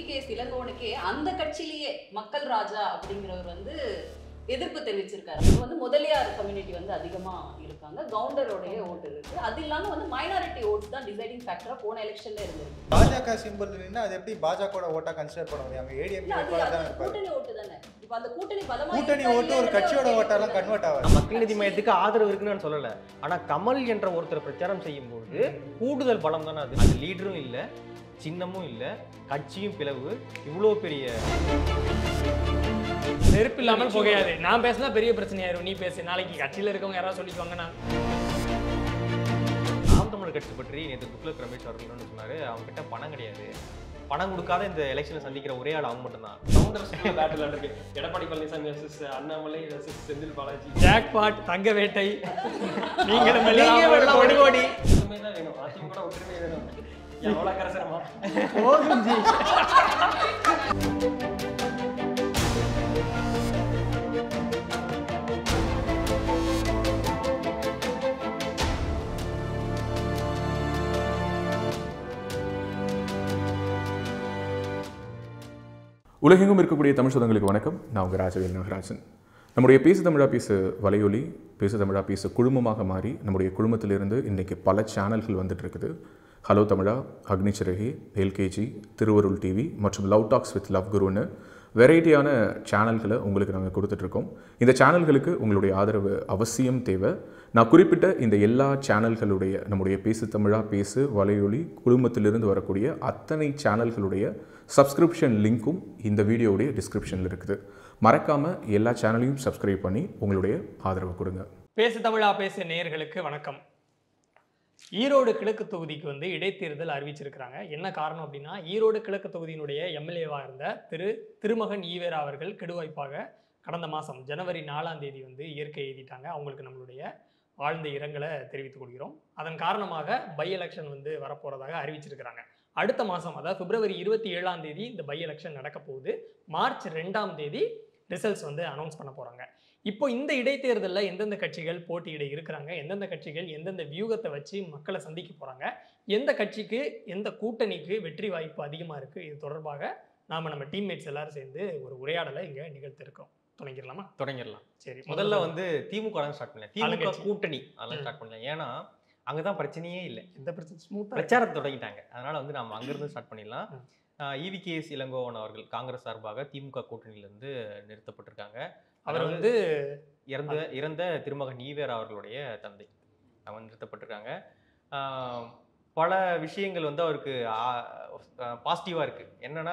EVKS இளங்கோனுக்கே அந்த கட்சியிலேயே மக்கள் ராஜா அப்படிங்கிறவர் வந்து எதிர்ப்பு தெரிவிச்சிருக்காரு இது வந்து முதலியார் கம்யூனிட்டி வந்து அதிகமா இருக்காங்க கவுண்டரோடைய ஓட்டு இருக்கு அது இல்லாம வந்து மைனாரிட்டி ஓட்ஸ் தான் டிசைடிங் ஃபேக்டரா போன எலெக்ஷன்ல இருந்திருக்கு பாஜக சிம்பிள் நின்னா அது எப்படி பாஜக ஓட்டா கன்சிடர் பண்ண முடியும் அங்க இல்ல, ஏடிஎம்கே அது வேட்பாளர் அது தான் இருப்பாரு கூட்டணி ஓட்டு தானே இப்ப அந்த கூட்டணி பலமா கூட்டணி இருக்கா ஓட்டு ஒரு இல்லையாங்கிறது கட்சியோட கேள்வி ஓட்டாலாம் தானே. கன்வெர்ட் ஆகாது மக்கள் நீதி மையத்துக்கு ஆதரவு இருக்குன்னு நான் சொல்லல ஆனா கமல் என்ற ஒருத்தர் பிரச்சாரம் செய்யும் போது கூடுதல் பலம் தானே அது அது லீடரும் இல்ல சின்னமும் இல்ல கட்சியும் பிளவு இவ்வளோ பெரிய நெருப்பு இல்லாமல் புகையாது நான் பேசினா பெரிய பிரச்சனையாயிரும் நீ பேசு நாளைக்கு கட்சியில இருக்கவங்க யாராவது சொல்லிக்குவாங்க நான் நாம் தமிழர் கட்சி பற்றி நேற்று துக்ளக் ரமேஷ் அவர்கள் என்ன சொன்னாரு அவங்க கிட்ட பணம் கிடையாது பணம் கொடுக்காத இந்த எலெக்ஷனை சந்திக்கிற ஒரே ஆள் அவங்க மட்டும்தான் காங்கிரஸ் பேட்டில் இருக்கு Edappadi Palaniswami versus Annamalai versus Senthil Balaji jackpot தங்க வேட்டை நீங்களும் நீங்க எல்லாம் வெள்ளம் ஒரு கோடி. ஒற்றுமை தான் வேணும் அதிமுக ஒற்றுமை வேணும் எவ்வளோ கரசரமா போதும் ஜி. உலகெங்கும் இருக்கக்கூடிய தமிழ் சொந்தங்களுக்கு வணக்கம் நான் உங்கள் ராஜவேல் நாகராஜன் நம்முடைய பேசு தமிழா பேசு வலையொலி பேசு தமிழா பேசு குழுமமாக மாறி நம்முடைய குழுமத்திலிருந்து இன்றைக்கி பல சேனல்கள் வந்துட்டு இருக்குது ஹலோ தமிழா அக்னிச்சிறகி எல்கேஜி திருவருள் டிவி மற்றும் லவ் டாக்ஸ் வித் லவ் குருன்னு வெரைட்டியான சேனல்களை உங்களுக்கு நாங்கள் கொடுத்துட்ருக்கோம் இந்த சேனல்களுக்கு உங்களுடைய ஆதரவு அவசியம் தேவை நான் குறிப்பிட்ட இந்த எல்லா சேனல்களுடைய நம்முடைய பேசு தமிழா பேசு வலையொலி குழுமத்திலிருந்து வரக்கூடிய அத்தனை சேனல்களுடைய சப்ஸ்கிரிப்ஷன் லிங்க்கும் இந்த வீடியோவுடைய டிஸ்கிரிப்ஷனில் இருக்குது மறக்காமல் எல்லா சேனலையும் சப்ஸ்கிரைப் பண்ணி உங்களுடைய ஆதரவு கொடுங்க பேசு தமிழா பேசு நேயர்களுக்கு வணக்கம் ஈரோடு கிழக்கு தொகுதிக்கு வந்து இடைத்தேர்தல் அறிவிச்சிருக்கிறாங்க என்ன காரணம் அப்படின்னா ஈரோடு கிழக்கு தொகுதியினுடைய எம்எல்ஏவாக இருந்த திரு திருமகன் ஈவேரா அவர்கள் கெடுவாய்ப்பாக கடந்த மாதம் ஜனவரி நாலாம் தேதி வந்து இயற்கை எழுதிட்டாங்க அவங்களுக்கு நம்மளுடைய ஆழ்ந்த இரங்கலை தெரிவித்துக் கொள்கிறோம் அதன் காரணமாக பை எலெக்ஷன் வந்து வரப்போறதாக அறிவிச்சிருக்கிறாங்க அடுத்த மாதம் அதாவது பிப்ரவரி இருபத்தி ஏழாம் தேதி இந்த பை எலெக்ஷன் நடக்க போகுது மார்ச் ரெண்டாம் தேதி ரிசல்ட்ஸ் வந்து அனௌன்ஸ் பண்ண போகிறாங்க இப்போ இந்த இடைத்தேர்தலில் எந்தெந்த கட்சிகள் போட்டியிட இருக்கிறாங்க எந்தெந்த கட்சிகள் எந்தெந்த வியூகத்தை வச்சு மக்களை சந்திக்க போகிறாங்க எந்த கட்சிக்கு எந்த கூட்டணிக்கு வெற்றி வாய்ப்பு அதிகமாக இருக்குது இது தொடர்பாக நாம் நம்ம டீம்மேட்ஸ் எல்லாரும் சேர்ந்து ஒரு உரையாடலை இங்கே நிகழ்த்திருக்கோம் தொடங்கிடலாமா தொடங்கிடலாம் சரி முதல்ல வந்து திமுக தான் ஸ்டார்ட் பண்ணல திமுக ஆளுங்கட்சி. கூட்டணி அதெல்லாம் ம். ஸ்டார்ட் பண்ணல ஏன்னா அங்கதான் பிரச்சனையே இல்லை எந்த பிரச்சனை ஸ்மூத்தாக பிரச்சாரத்தை தொடங்கிட்டாங்க அதனால வந்து நம்ம அங்கிருந்து ஸ்டார்ட் பண்ணிடலாம் ம். இவிகேஎஸ் இளங்கோவன் அவர்கள் காங்கிரஸ் சார்பாக திமுக கூட்டணியிலிருந்து நிறுத்தப்பட்டிருக்காங்க அவர் அதாவது வந்து இறந்த இறந்த திருமகன் ஈவேரா அவர்களுடைய தந்தை அவன் நிறுத்தப்பட்டிருக்காங்க ஆஹ் பல விஷயங்கள் வந்து அவருக்கு பாசிட்டிவாக இருக்கு என்னன்னா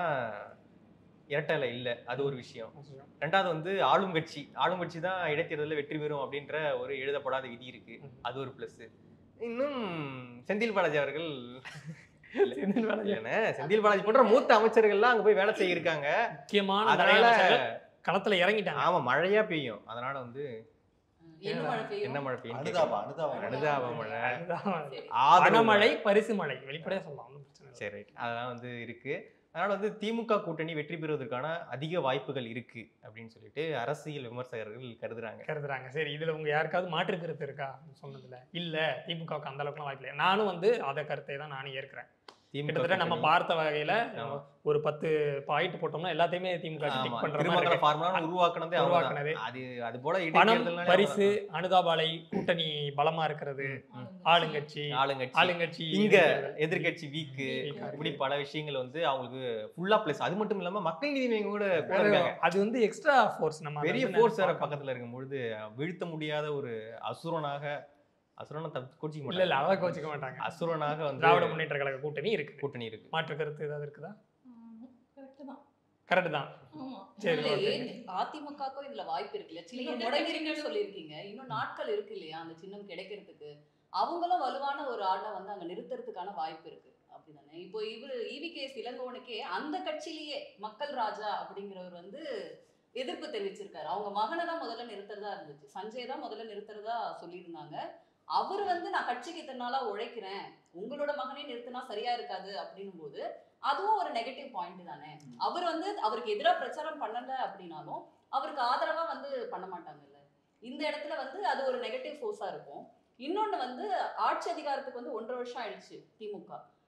இரட்டலை இல்லை அது ஒரு விஷயம் ரெண்டாவது வந்து ஆளும் கட்சி ஆளும் கட்சி தான் இடைத்தேர்தலில் வெற்றி பெறும் அப்படின்ற ஒரு எழுதப்படாத விதி இருக்கு ம். அது ஒரு ப்ளஸ் இன்னும் செந்தில் பாலாஜி அவர்கள் செந்தில் பாலாஜி. என்ன செந்தில் பாலாஜி போன்ற மூத்த அமைச்சர்கள்லாம் அங்க போய் வேலை செய்யிருக்காங்க முக்கியமான அதனால அதனால களத்தில் இறங்கிட்டாங்க ஆமா மழையா பெய்யும் அதனால வந்து என்ன மழை பெய்யும் என்ன மழை பெய்யும் அனுதாபம் அனுதாபம் அனுதாப மழை சரி. ஆதரவு பணமழை பரிசு மழை வெளிப்படையாக சொல்லலாம் ஒண்ணும் பிரச்சனை இல்லை. சரி ரைட் அதெல்லாம் வந்து இருக்கு அதனால வந்து திமுக கூட்டணி வெற்றி பெறுவதற்கான அதிக வாய்ப்புகள் இருக்கு அப்படின்னு சொல்லிட்டு அரசியல் விமர்சகர்கள் கருதுறாங்க கருதுறாங்க சரி இதுல உங்க யாருக்காவது மாற்று கருத்து இருக்கா சொன்னதுல இல்ல திமுகவுக்கு அந்த அளவுக்குலாம் வாய்ப்பு இல்லை நானும் வந்து அதை கருத்தை தான் நானும் ஏற்கிறேன் திமுக கிட்டத்தட்ட நம்ம கூட்டணி- பார்த்த வகையில ஆமா. ஒரு பத்து பாயிண்ட் போட்டோம்னா எல்லாத்தையுமே திமுக ஆமா, டிக் பண்ற மாதிரி திருமங்கல இருக்கு. ஃபார்முலா உருவாக்குனதே அவங்க உருவாக்குனது. தான். அது அது போல பணம் இடைத்தேர்தல்னாலே பரிசு அவங்க அனுதாபாலை கூட்டணி பலமா இருக்கிறது ம். ஆளுங்கட்சி தான். ஆளுங்கட்சி ஆளுங்கட்சி இங்க எதிர்க்கட்சி. எதிர்க்கட்சி வீக்கு Weak ஆ இப்படி இருக்கு. பல விஷயங்கள் வந்து அவங்களுக்கு ஃபுல்லா பிளஸ் அது மட்டும் இல்லாம மக்கள் நீதி மையம் கூட கூட இருக்காங்க அது வந்து எக்ஸ்ட்ரா ஃபோர்ஸ் நம்ம அதை பெரிய வந்து ஃபோர்ஸ் வேற பார்க்கணும். பக்கத்துல இருக்கும் பொழுது வீழ்த்த முடியாத ஒரு அசுரனாக அசுரனை தப்பு கோச்சிக்க இல்ல இல்ல மாட்டாங்க அதான் கோச்சிக்க மாட்டாங்க அசுரனாக வந்து திராவிட முன்னேற்ற கழக கூட்டணி இருக்கு கூட்டணி இருக்கு மாற்று கருத்து ஏதாவது இருக்குதா கரெக்ட் தான் கரெக்ட் தான் ஆமா. சரி, இல்ல, okay. ஏன் அதிமுகவுக்கும் இதுல வாய்ப்பு இருக்கு இல்லையா சின்னம் முடங்கிருக்குன்னு சொல்லியிருக்கீங்க இன்னும் நாட்கள் இருக்கு இல்லையா அந்த சின்னம் கிடைக்கிறதுக்கு அவங்களும் வலுவான ஒரு ஆளை வந்து அங்க நிறுத்துறதுக்கான வாய்ப்பு இருக்கு அப்படிதானே இப்போ இவரு இவிகேஎஸ் இளங்கோவனுக்கே அந்த கட்சியிலேயே மக்கள் ராஜா அப்படிங்கிறவர் வந்து எதிர்ப்பு தெரிவிச்சிருக்காரு அவங்க மகனை தான் முதல்ல நிறுத்துறதா இருந்துச்சு சஞ்சய் தான் முதல்ல நிறுத்துறதா சொல்லியிருந்தாங்க அவர் வந்து நான் கட்சிக்கு இத்தனை நாளா உழைக்கிறேன் உங்களோட மகனே நிறுத்தினா சரியா இருக்காது அப்படின்னும் போது அதுவும் ஒரு நெகட்டிவ் பாயிண்ட் தானே அவர் வந்து அவருக்கு எதிராக பிரச்சாரம் பண்ணல அப்படின்னாலும் அவருக்கு ஆதரவா வந்து பண்ண மாட்டாங்கல்ல இந்த இடத்துல வந்து அது ஒரு நெகட்டிவ் ஃபோர்ஸா இருக்கும் இன்னொன்னு வந்து ஆட்சி அதிகாரத்துக்கு வந்து ஒன்றரை வருஷம் ஆயிடுச்சு திமுக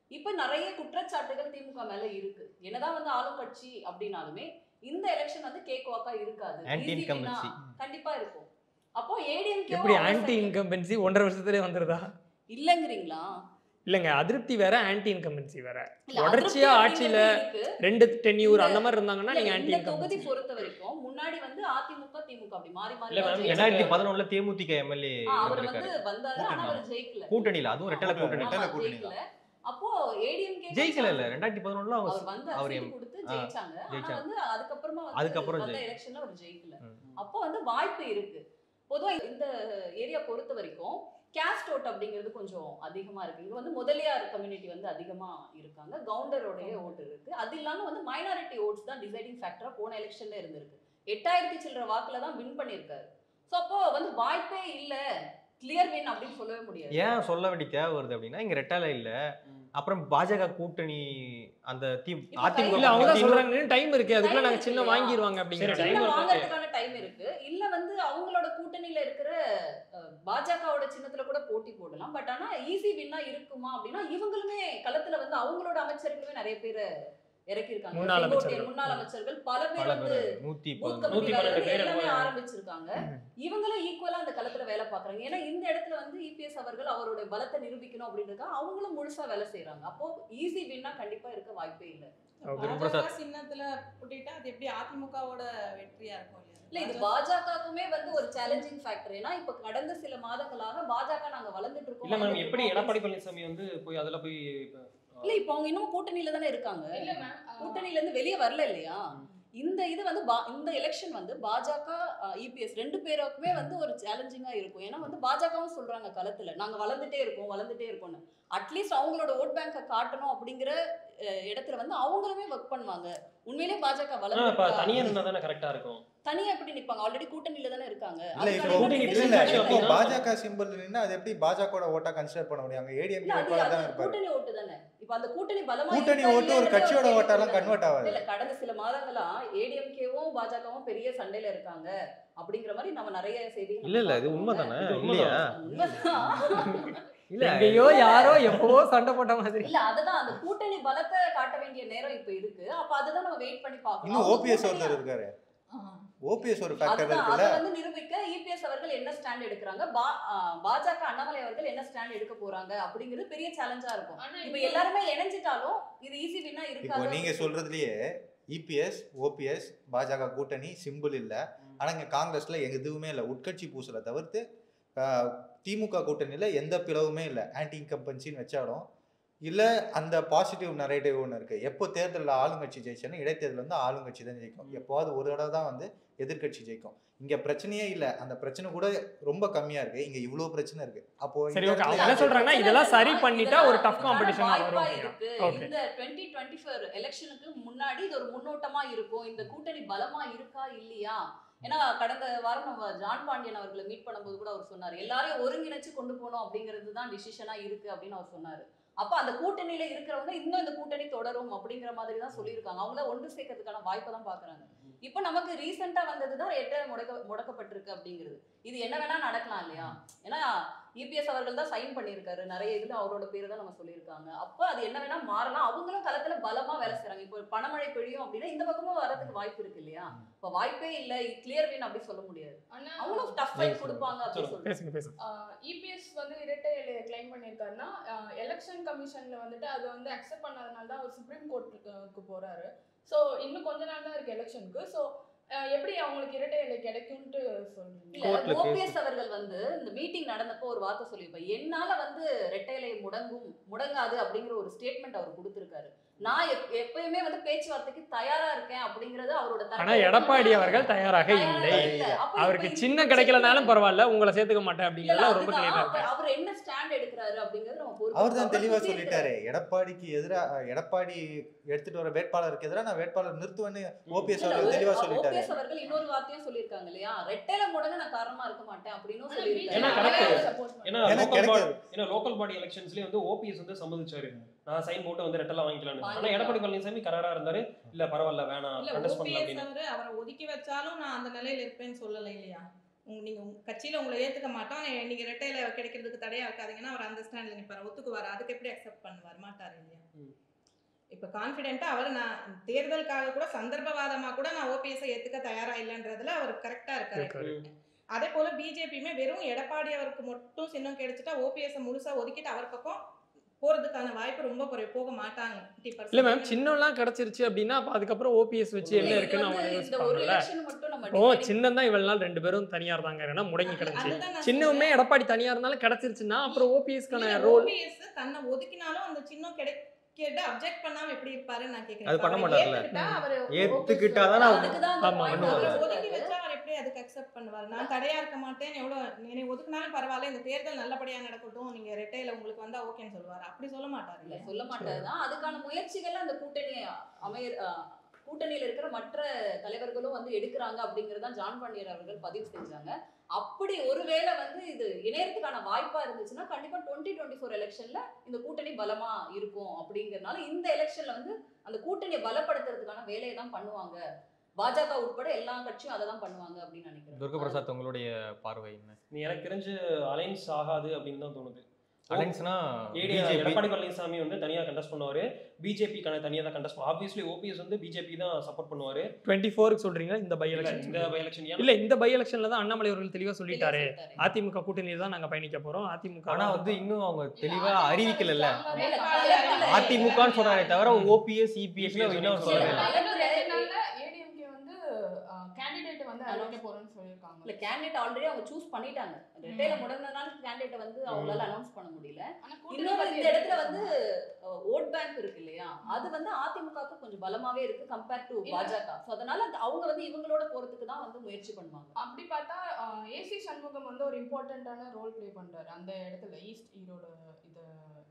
இப்ப நிறைய குற்றச்சாட்டுகள் திமுக மேல இருக்கு என்னதான் வந்து ஆளும் கட்சி அப்படின்னாலுமே இந்த எலெக்ஷன் வந்து கேக் வாக்கா இருக்காது Anti Easy win-ஆ incumbency. கண்டிப்பா இருக்கும் அப்போ ஏடிஎம்கே எப்படி ஆன்டி இன்கம்பன்சி ஒன்றரை வருஷத்துலேயே வந்துருதா இல்லங்கிறீங்களா இல்லைங்க அதிருப்தி வேற ஆன்டி இன்கம்பன்சி வேற இல்ல, தொடர்ச்சியா அதிருப்தி ஆட்சியில அப்படிங்கிறது இருக்கு. ரெண்டு டென்யூர் இந்த- அந்த மாதிரி இருந்தாங்கன்னா இல்ல, நீங்க ஆன்டி இந்த தொகுதி இன்கம்பன்சி பொறுத்த வரைக்கும் முன்னாடி வந்து அதிமுக திமுக அப்படி மாறி மாறி இல்ல தான் ma'am, ஜெயிச்சாங்க. ரெண்டாயிரத்தி பதினொன்னுல தேமுதிக எம்எல்ஏ ஆ, அவர் வந்திருக்காரு வந்து வந்தாரு ஆனா அவர் ஜெயிக்கல கூட்டணியில அதுவும் ரெட்டல ஆமா, கூட்டணி ரெட்டலை ஆமா, கூட்டணி ஜெயிக்கல அப்போ ஏடிஎம்கே ஜெயிக்கல இல்ல ரெண்டாயிரத்தி பதினொன்னுல அவர் அவங்க வந்து அவர் சீட்டு எம்- கொடுத்து ஆ, ஜெயிச்சாங்க ஆனா ஜெயிச்சாங்க. வந்து அதுக்கப்புறமா வந்து அதுக்கப்புறம் வந்த ஜெயி- எலெக்ஷன்ல அவர் ஜெயிக்கல ம். அப்போ வந்து வாய்ப்பு இருக்கு பொதுவா இந்த ஏரியா பொறுத்த வரைக்கும் கேஸ்ட் ஓட் அப்படிங்கிறது கொஞ்சம் அதிகமா இருக்கு இங்க வந்து முதலியார் கம்யூனிட்டி வந்து அதிகமா இருக்காங்க கவுண்டரோடைய ஓட்டு இருக்கு அது இல்லாம வந்து மைனாரிட்டி ஓட்ஸ் தான் டிசைடிங் ஃபேக்டரா போன எலெக்ஷன்ல இருந்திருக்கு எட்டாயிரத்தி சில்லற வாக்குல தான் வின் பண்ணியிருக்காரு ஸோ அப்போ வந்து வாய்ப்பே இல்ல கிளியர் வின் அப்படின்னு சொல்லவே முடியாது ஏன் சொல்ல வேண்டிய தேவை வருது அப்படின்னா இங்க ரெட்டலை இல்ல அப்புறம் பாஜக கூட்டணி அந்த தி இப்ப அதிமுக இல்ல அவங்க தான் கூட்டணி சொல்றாங்க டைம் இருக்கு அதுக்குள்ள Time நாங்க சின்ன இருக்கு வாங்கிடுவாங்க அப்படிங்கிற சரி, இல்ல time இருக்கு. வாங்குறதுக்கான டைம் இருக்கு இல்ல வந்து அவங்களோட கூட்டணியில இருக்கிற அஹ், பாஜகவோட சின்னத்துல கூட போட்டி போடலாம் பட் ஆனா ஈஸி வின்னா இருக்குமா அப்படின்னா இவங்களுமே களத்துல வந்து அவங்களோட அமைச்சர்களுமே நிறைய பேர் இறக்கி இருக்காங்க முன்னாள் செங்கோட்டையன் அமைச்சர்கள். முன்னாள் அமைச்சர்கள் பல பேர் பல வந்து பேர் நூத்தி பூத் பதினொன்று நூத்தி பன்னெண்டு கமிட்டில பேர் எல்லாமே என்னமோ. ஆரம்பிச்சிருக்காங்க இவங்களும் ஈக்குவலா அந்த களத்துல வேலை பாக்குறாங்க ஏன்னா இந்த இடத்துல வந்து இபிஎஸ் அவர்கள் அவருடைய பலத்தை நிரூபிக்கணும் அப்படின்றதுக்காக அவங்களும் முழுசா வேலை செய்யறாங்க அப்போ ஈஸி வின்னா கண்டிப்பா இருக்க வாய்ப்பே இல்லை Okay. பாஜக சின்னத்துல போட்டிட்டா அது எப்படி அதிமுகவோட வெற்றியா இருக்கும் இல்ல இது பாஜகவுமே வந்து ஒரு சேலஞ்சிங் ஃபேக்டர் ஏன்னா இப்ப கடந்த சில மாதங்களாக பாஜக நாங்க வளர்ந்துட்டு இருக்கோம் இல்ல மேம் வளர்ந்துட்டு எப்படி இருக்கோம் எடப்பாடி பழனிசாமி வந்து போய் அதுல போய் இப்ப, இல்ல இப்போ அவங்க இன்னும் கூட்டணியில தானே இருக்காங்க இல்ல மேம் கூட்டணியில இருந்து வெளியே வரல இல்லையா இந்த இது வந்து பா- இந்த எலெக்ஷன் வந்து பாஜக இபிஎஸ் ரெண்டு பேருக்குமே வந்து ஒரு சேலஞ்சிங்கா இருக்கும் ஏன்னா வந்து பாஜகவும் சொல்றாங்க களத்துல நாங்க வளர்ந்துட்டே இருக்கோம் வளர்ந்துட்டே இருக்கோம்னு அட்லீஸ்ட் அவங்களோட ஓட் பேங்கை காட்டணும் அப்படிங்கிற அஹ், இடத்துல வந்து அவங்களுமே ஒர்க் பண்ணுவாங்க உண்மையிலேயே பாஜக ஆனா இப்ப வளர்ந்து தனியா இருந்தா தானே கரெக்டா இருக்கும் தனியா எப்படி நிப்பாங்க ஆல்ரெடி கூட்டணியில தானே இருக்காங்க இல்ல இப்போ அதுக்கான கூட்டணி decision இல்ல decision இப்போ அப்படின்னா- பாஜக சிம்பிள் நின்னா அது எப்படி பாஜக ஓட்டா கன்சிடர் பண்ண முடியும் அங்க இல்ல ஏடிஎம்கே அது வேட்பாளர் அது தான் இருப்பாரு கூட்டணி ஓட்டு தானே இப்ப அந்த கூட்டணி பலமா கூட்டணி இருக்கா ஓட்டு ஒரு இல்லையாங்கிறது கட்சியோட கேள்வி ஓட்டாலாம் தானே. கன்வெர்ட் ஆகாது இல்ல கடந்த சில மாதங்களா ஏடிஎம்கேவும் பாஜகவும் பெரிய சண்டையில இருக்காங்க அப்படிங்கிற மாதிரி நம்ம நிறைய செய்திகள் இல்ல இல்ல இது நம்ம உண்மைதானே இது இல்லையா உண்மைதான். இல்ல எங்கேயோ யாரோ எப்பவோ சண்டை போட்ட மாதிரி இல்ல அதுதான் அந்த கூட்டணி பலத்தை காட்ட வேண்டிய நேரம் இப்ப இருக்கு அப்ப அதுதான் நம்ம வெயிட் பண்ணி பார்க்கணும் இன்னும் அவங்க ஓபிஎஸ் கூட்டணி- ஒருத்தர் இருக்காரு ஓபிஎஸ் ஒரு ஃபேக்டர் அதுதான் இருக்குல்ல அதை வந்து நிரூபிக்க இபிஎஸ் அவர்கள் என்ன ஸ்டாண்ட் எடுக்கிறாங்க பா- ஆ, பாஜக அண்ணாமலை அவர்கள் என்ன ஸ்டாண்ட் எடுக்க போறாங்க அப்படிங்கிறது பெரிய சேலஞ்சா இருக்கும் ஆனா இப்ப இப்போ எல்லாருமே இணைஞ்சிட்டாலும் இது ஈஸி வின்னா இப்போ இருக்காது நீங்க சொல்றதுலயே இபிஎஸ் ஓபிஎஸ் பாஜக கூட்டணி சிம்பிள் இல்ல ஆனா இங்க காங்கிரஸ்ல எங்க எதுவுமே இல்ல உட்கட்சி பூசலை தவிர்த்து ஆஹ், திமுக கூட்டணியில எந்த பிளவுமே இல்ல ஆன்டி இன்கம்பன்சின்னு வச்சாலும் இல்ல அந்த பாசிட்டிவ் நரேட்டிவ் ஒன்று இருக்கு எப்போ தேர்தலில் ஆளுங்கட்சி ஜெயிச்சாலும் இடைத்தேர்தல் வந்து ஆளுங்கட்சி தான் ஜெயிக்கும் எப்போவாது ஒரு தடவை தான் வந்து எதிர்க்கட்சி ஜெயிக்கும் இங்க பிரச்சனையே இல்ல அந்த பிரச்சனை கூட ரொம்ப கம்மியா இருக்கு இங்க இவ்வளவு பிரச்சனை இருக்கு அப்போ சரி, இந்த okay. அவங்க இடத்துல என்ன சொல்றாங்கன்னா இதெல்லாம் சரி பண்ணிட்டா ஒரு tough இதுக்கான competition ஆ வரும் வாய்ப்பா அப்படின்னா. இருக்கு. Okay. இந்த 2024 எலெக்ஷனுக்கு முன்னாடி இது ஒரு முன்னோட்டமா இருக்கும் இந்த கூட்டணி பலமா இருக்கா இல்லையா ஏன்னா கடந்த வாரம் நம்ம ஜான் பாண்டியன் அவர்களை மீட் பண்ணும்போது கூட அவர் சொன்னார் எல்லாரையும் ஒருங்கிணைச்சு கொண்டு போகணும் அப்படிங்கிறது தான் டிசிஷனா இருக்கு அப்படின்னு அவர் சொன்னாரு அப்ப அந்த கூட்டணியில இருக்கிறவங்க இன்னும் இந்த கூட்டணி தொடரும் அப்படிங்கிற மாதிரி தான் சொல்லியிருக்காங்க அவங்கள ஒன்று சேர்க்கறதுக்கான வாய்ப்பை தான் பாக்குறாங்க இப்போ நமக்கு ரீசெண்டா வந்ததுதான் எட்ட முடக்க முடக்கப்பட்டிருக்கு அப்படிங்கிறது இது என்ன வேணா நடக்கலாம் இல்லையா ஏன்னா இபிஎஸ் அவர்கள் தான் சைன் பண்ணியிருக்காரு நிறைய இதுல அவரோட பேர் தான் நம்ம சொல்லியிருக்காங்க அப்போ அது என்ன வேணா மாறலாம் அவங்களும் களத்துல பலமா வேலை செய்றாங்க இப்போ பணமழை பெய்யும் அப்படின்னா இந்த பக்கமும் வரதுக்கு வாய்ப்பு இருக்கு இல்லையா இப்போ வாய்ப்பே இல்ல கிளியர் வின் அப்படி சொல்ல முடியாது ஆனா அவங்களும் டஃப் ஃபைட் கொடுப்பாங்க அப்படி சொல்லுவாங்க பேசுங்க பேசுங்க இபிஎஸ் வந்து இரட்டை இலையை கிளைம் பண்ணியிருக்காருன்னா எலெக்ஷன் கமிஷன்ல வந்துட்டு அதை வந்து அக்செப்ட் பண்ணாதனால தான் அவர் சுப்ரீம் கோர்ட்டுக்கு போறாரு ஸோ இன்னும் கொஞ்ச நாள் தான் இருக்கு எலெக்ஷனுக்கு ஸோ எப்படி அவங்களுக்கு இரட்டை இலை கிடைக்கும்ட்டு சொல்றீங்க இல்ல Courtல case ஓபிஎஸ் அவர்கள் வந்து இந்த மீட்டிங் நடந்தப்போ ஒரு வார்த்தை சொல்லியிருப்பார் என்னால வந்து ரெட்டையிலை முடங்கும் முடங்காது அப்படிங்கிற ஒரு ஸ்டேட்மெண்ட் அவர் கொடுத்திருக்காரு நான் எப்- எப்பயுமே வந்து பேச்சுவார்த்தைக்கு தயாரா இருக்கேன் அப்படிங்கறது அவரோட தரப்பு. ஆனா எடப்பாடி அவர்கள் தயாராக தயாரா இல்லை இல்ல. அப்ப இப்ப அவருக்கு இந்த சின்ன situation- கிடைக்கலனாலும் பரவாயில்ல உங்களை சேர்த்துக்க மாட்டேன் இல்ல, அப்படிங்கறதுல ரொம்ப அதுதான். கிளியரா அப்ப இருக்கு அவர் என்ன ஸ்டாண்ட் எடுக்கிறாரு அப்படிங்கறது நம்ம பொறுத்து அவர் தான் பார்க்கணும். தெளிவா சுத்தி சொல்லிட்டாரு எடப்பாடிக்கு எதிரா எடப்பாடி எடுத்துட்டு வர வேட்பாளருக்கு எதிராக நான் வேட்பாளர் நிறுத்துவேன்னு ஓபிஎஸ் இல்ல, அவர்கள் தெளிவா ஓ- சொல்லிட்டாரு OPS அவர்கள் இன்னொரு வார்த்தையும் சொல்லியிருக்காங்க இல்லையா ரெட்டையில முடங்க நான் காரணமா இருக்க மாட்டேன் அப்படின்னும் ஆனா ஏன்னா சொல்லியிருக்காங்க correct. support பண்றாரு. ஏன்னா எனக்கு லோக்கல் பாடி கிடைக்காது. ஏன்னா லோக்கல் பாடி எலெக்ஷன்ஸ்லயே வந்து ஓபிஎஸ் வந்து சம்மதிச்சாரு நான் சைன் போட்டு வந்து ரெட்டெல்லாம் வாங்கிக்கலாம்னு ஆனா வாங்கிக்கலாம். எடப்பாடி பழனிசாமி கராரா இருந்தாரு இல்ல பரவாயில்ல வேணாம் இல்ல கண்டஸ்ட் பண்ணல ஓபிஎஸ் அப்படின்னு அவரு அவரை ஒதுக்கி வச்சாலும் நான் அந்த நிலையில இருப்பேன்னு சொல்லல இல்லையா உங்க நீங்க உங்க கட்சியில உங்களை ஏத்துக்க மாட்டோம் ஆனா நீங்க ரெட்டையில கிடைக்கிறதுக்கு தடையா இருக்காதீங்கன்னா அவர் அந்த ஸ்டாண்ட்ல நிப்பாரு ஒத்துக்குவார் அதுக்கு எப்படி அக்செப்ட் பண்ணுவார் மாட்டார் இல்லையா ம். இப்ப கான்பிடென்ட்டா அவர் நான் தேர்தலுக்காக கூட சந்தர்ப்பவாதமா கூட நான் ஓபிஎஸ் ஏத்துக்க தயாரா இல்லைன்றதுல அவர் கரெக்டா இருக்காரு இருக்காரு. அதே போல பிஜேபியுமே வெறும் எடப்பாடி அவருக்கு மட்டும் சின்னம் கிடைச்சிட்டா ஓபிஎஸ் முழுசா ஒதுக்கிட்டு அவர் பக்கம் போறதுக்கான வாய்ப்பு ரொம்ப குறைவு போக மாட்டாங்க 50% இல்ல மேம் சின்னம்லாம் கிடைச்சிருச்சு அப்படின்னா அப்ப அதுக்கப்புறம் ஓபிஎஸ் வச்சு என்ன இது இருக்குன்னு வந்து அவங்க இந்த ஒரு யோசிப்பாங்கல்ல election மட்டும் நம்ம ஓ dividing சின்னம் தான் இவ்வளவு நாள் ரெண்டு பேரும் தனியார் தாங்க ஏன்னா முடங்கி கிடந்துச்சு அதுதான் நான் சின்னவுமே சொல்றேன். எடப்பாடி தனியா இருந்தாலும் கிடைச்சிருச்சுன்னா அப்புறம் ஓபிஎஸ்க்கான இல்ல, ரோல் OPS தன்னை ஒதுக்கினாலும் அந்த சின்னம் கிடைக்க அப்ஜெக்ட் பண்ணாம எப்படி இருப்பாருன்னு நான் கேக்குறேன் அது இப்ப பண்ண அவர் மாட்டார்ல. ஏத்துக்கிட்டா அவரு ஏத்துக்கிட்டாதான் நான் அதுக்கு தான் அந்த ஆமா, point பண்ணுவாரு. அவரை அவர் ஒதுக்கி சொல்றாரு. வச்சா அவர் எப்படி அதுக்கு அக்செப்ட் பண்ணுவார் நான் தடையா இருக்க மாட்டேன் எவ்வளவு என்னை ஒதுக்குனாலும் பரவாயில்ல இந்த தேர்தல் நல்லபடியா நடக்கட்டும் நீங்க ரெட்டையில உங்களுக்கு வந்தா ஓகேன்னு சொல்லுவாரு அப்படி சொல்ல மாட்டாரு இல்ல சொல்ல மாட்டதுதான் அதுக்கான முயற்சிகள் அந்த கூட்டணி அமைய அஹ், கூட்டணியில இருக்கிற மற்ற தலைவர்களும் வந்து எடுக்கிறாங்க அப்படிங்கறத ஜான் பாண்டியன் அவர்கள் பதிவு செஞ்சாங்க அப்படி ஒருவேளை வந்து இது இணையத்துக்கான வாய்ப்பா இருந்துச்சுன்னா கண்டிப்பா டுவெண்ட்டி டுவெண்ட்டி ஃபோர் எலெக்ஷன்ல இந்த கூட்டணி பலமா இருக்கும் அப்படிங்கறதுனால இந்த எலெக்ஷன்ல வந்து அந்த கூட்டணியை பலப்படுத்துறதுக்கான வேலையை தான் பண்ணுவாங்க பாஜக உட்பட எல்லா கட்சியும் அதை தான் பண்ணுவாங்க அப்படின்னு நினைக்கிறேன் துர்கா பிரசாத் உங்களுடைய பார்வை என்ன நீ எனக்கு தெரிஞ்சு அலைன்ஸ் ஆகாது அப்படின்னு தான் தோணுது அலைன்ஸ்னா ஏடி பிஜேபி எடப்பாடி பழனிசாமி வந்து தனியா கண்டஸ்ட் பண்ணுவாரு பிஜேபி தனியா தான் கண்டஸ்ட் பண்ணுவார் ஆப்வியஸ்லி ஓபிஎஸ் வந்து பிஜேபி தான் சப்போர்ட் பண்ணுவாரு டுவெண்ட்டி ஃபோருக்கு சொல்றீங்க இந்த பை இல்ல, எலெக்ஷன் இந்த பை எலெக்ஷன் இல்ல இந்த பை எலெக்ஷன்ல தான் அண்ணாமலை அவர்கள் தெளிவா சொல்லிட்டாரு சொல்லிட்டாரு. அதிமுக கூட்டணியில தான் நாங்க பயணிக்க போறோம் அதிமுக ஆனா வந்து இன்னும் அவங்க தெளிவா அறிவிக்கலல்ல இல்ல, அதிமுகன்னு சொல்றாங்க தவிர ஓபிஎஸ் இபிஎஸ் இன்னும் சொல்லவே இல்லை ஏடிஎம்கே வந்து கேண்டிடேட் வந்து அறிவிக்க போறேன்னு சொல்லியிருக்காங்க இல்ல கேண்டிடேட் ஆல்ரெடி அவங்க சூஸ் பண்ணிட்டாங்க ரெட்டையில முடங்கினதுனால கேண்டிடேட் வந்து அவங்களால அனௌன்ஸ் பண்ண முடியல ஆனா கூட்டணி இன்னொரு பத்தி இந்த இடத்துல எப்படி வந்து ஓட் பேங்க் இருக்கு இல்லையா அது வந்து அதிமுகவுக்கு கொஞ்சம் பலமாவே இருக்கு கம்பேர் டு இல்ல. பாஜக சோ அதனால அந்த- அவங்க வந்து இவங்களோட போறதுக்கு தான் வந்து முயற்சி பண்ணுவாங்க அப்படி பார்த்தா ஏசி சண்முகம் வந்து ஒரு இம்பார்ட்டன்டான ரோல் ப்ளே பண்றாரு அந்த இடத்துல ஈஸ்ட் ஈரோடு இது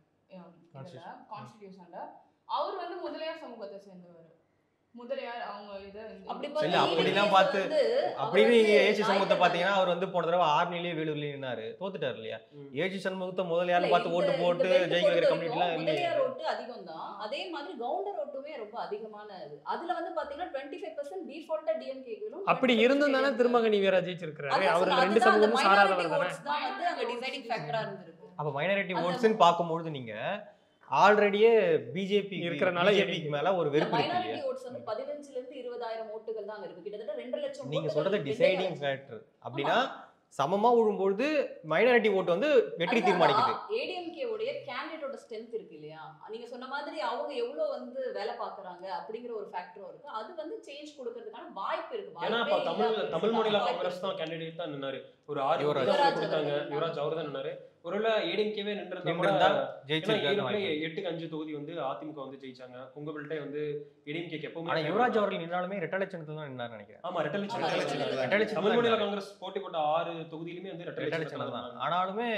கான்ஸ்டிடியூஷன்ல அவர் வந்து முதலியார் சமூகத்தை சேர்ந்தவர் முதலியார் அவங்க இது இந்த- அப்படி இல்ல, பார்த்தா அப்படிலாம் EVKS பார்த்து- வந்து அப்படின்னு அவர் நீங்க வந்து ஏசி சமூகத்தை நாயக்கர் பாத்தீங்கன்னா அவர் வந்து போன தடவை ஆர்னிலேயே வேலூர்லயே நின்னாரு தோத்துட்டாரு இல்லையா ம். ஏசி சண்முகத்தை முதலியார்னு இல்ல, பார்த்து இந்த- ஓட்டு இந்த போட்டு belt ஜெயிக்க வைக்கிற பொறுத்த கம்யூனிட்டிலாம் வரைக்கும் இல்லையே முதலியார் ஓட்டு அதிகம் தான் அதே மாதிரி கவுண்டர் ஓட்டுமே ரொம்ப அதிகமான இது அதுல வந்து பாத்தீங்கன்னா டுவெண்ட்டி ஃபைவ் பர்சன்ட் டிஃபால்ட்டா டிஎம்கேகளும் அப்படி இருந்தும் தானே திருமக நீவேரா ஜெயிச்சிருக்காரு அவருக்கு ரெண்டு அதுதான் அந்த சமூகமும் minority சாராதவர் தானே votes தான் வந்து அங்க டிசைடிங் ஃபேக்டரா இருந்திருக்கு அப்ப மைனாரிட்டி அந்த- ஓட்ஸ்ன்னு பார்க்கும்பொழுது நீங்க ஆல்ரெடியே பிஜேபி இருக்கறனால பிஜேபிக்கு மேல ஒரு வெறுப்பு இருக்கு மைனாரிட்டி இல்லையா ஓட்ஸ் வந்து பதினஞ்சுல இருந்து இருபதாயிரம் ஓட்டுகள் தான் அங்க இருக்கு கிட்டத்தட்ட ரெண்டு லட்சம் நீங்க ஓட்டுகள் சொல்றது வந்து டிசைடிங் ஃபேக்டர் அப்படின்னா சமமா விழும்பொழுது மைனாரிட்டி ஓட்டு வந்து வெற்றி தீர்மானிக்குது ஏடிஎம்கே உடைய கேண்டிடேட்டோட ஸ்ட்ரென்த் இருக்கு இல்லையா நீங்க சொன்ன மாதிரி அவங்க எவ்வளவு வந்து வேலை பாக்குறாங்க அப்படிங்கிற ஒரு ஃபேக்டரும் இருக்கு அது வந்து சேஞ்ச் கொடுக்கறதுக்கான வாய்ப்பு இருக்கு ஏன்னா வாய்ப்பே அப்ப தமிழ் இல்லாம தமிழ் மாநில வாய்ப்பு காங்கிரஸ் தான் இருக்கு. கேண்டிடேட் தான் நின்னாரு ஒரு ஆறு யுவராஜ். தொகுதி தான் யுவராஜ் கொடுத்தாங்க அவர்கள் யுவராஜ் அவர் தான் நின்னாரு ஒருவேளை ஏடிஎம்கேவே நின்றிருந்தா கூட நின்றிருந்தா ஏன்னா ஜெயிச்சிருக்காரு ஈரோட்ல வாய்ப்பு. எட்டுக்கு அஞ்சு தொகுதி வந்து அதிமுக வந்து ஜெயிச்சாங்க கொங்கபெல்ட்டே வந்து ஏடிஎம்கேக்கு எப்பவுமே ஆனா யுவராஜ் அவர்கள் நின்னாலுமே ரெட்டை லட்சணத்துல தான் நின்னாரு நினைக்கிறேன் ஆமா ரெட்டை லட்சம் ஆமா, ரெட்டை ரெட்டை லட்சம். லட்சம். ரெட்டை லட்சம் தமிழ் தான் மாநில நின்னாரு. காங்கிரஸ் போட்டி போட்ட ஆறு தொகுதியிலுமே வந்து ரெட்டை ரெட்டை லட்சம் லட்சணம் தான் ஆனாலுமே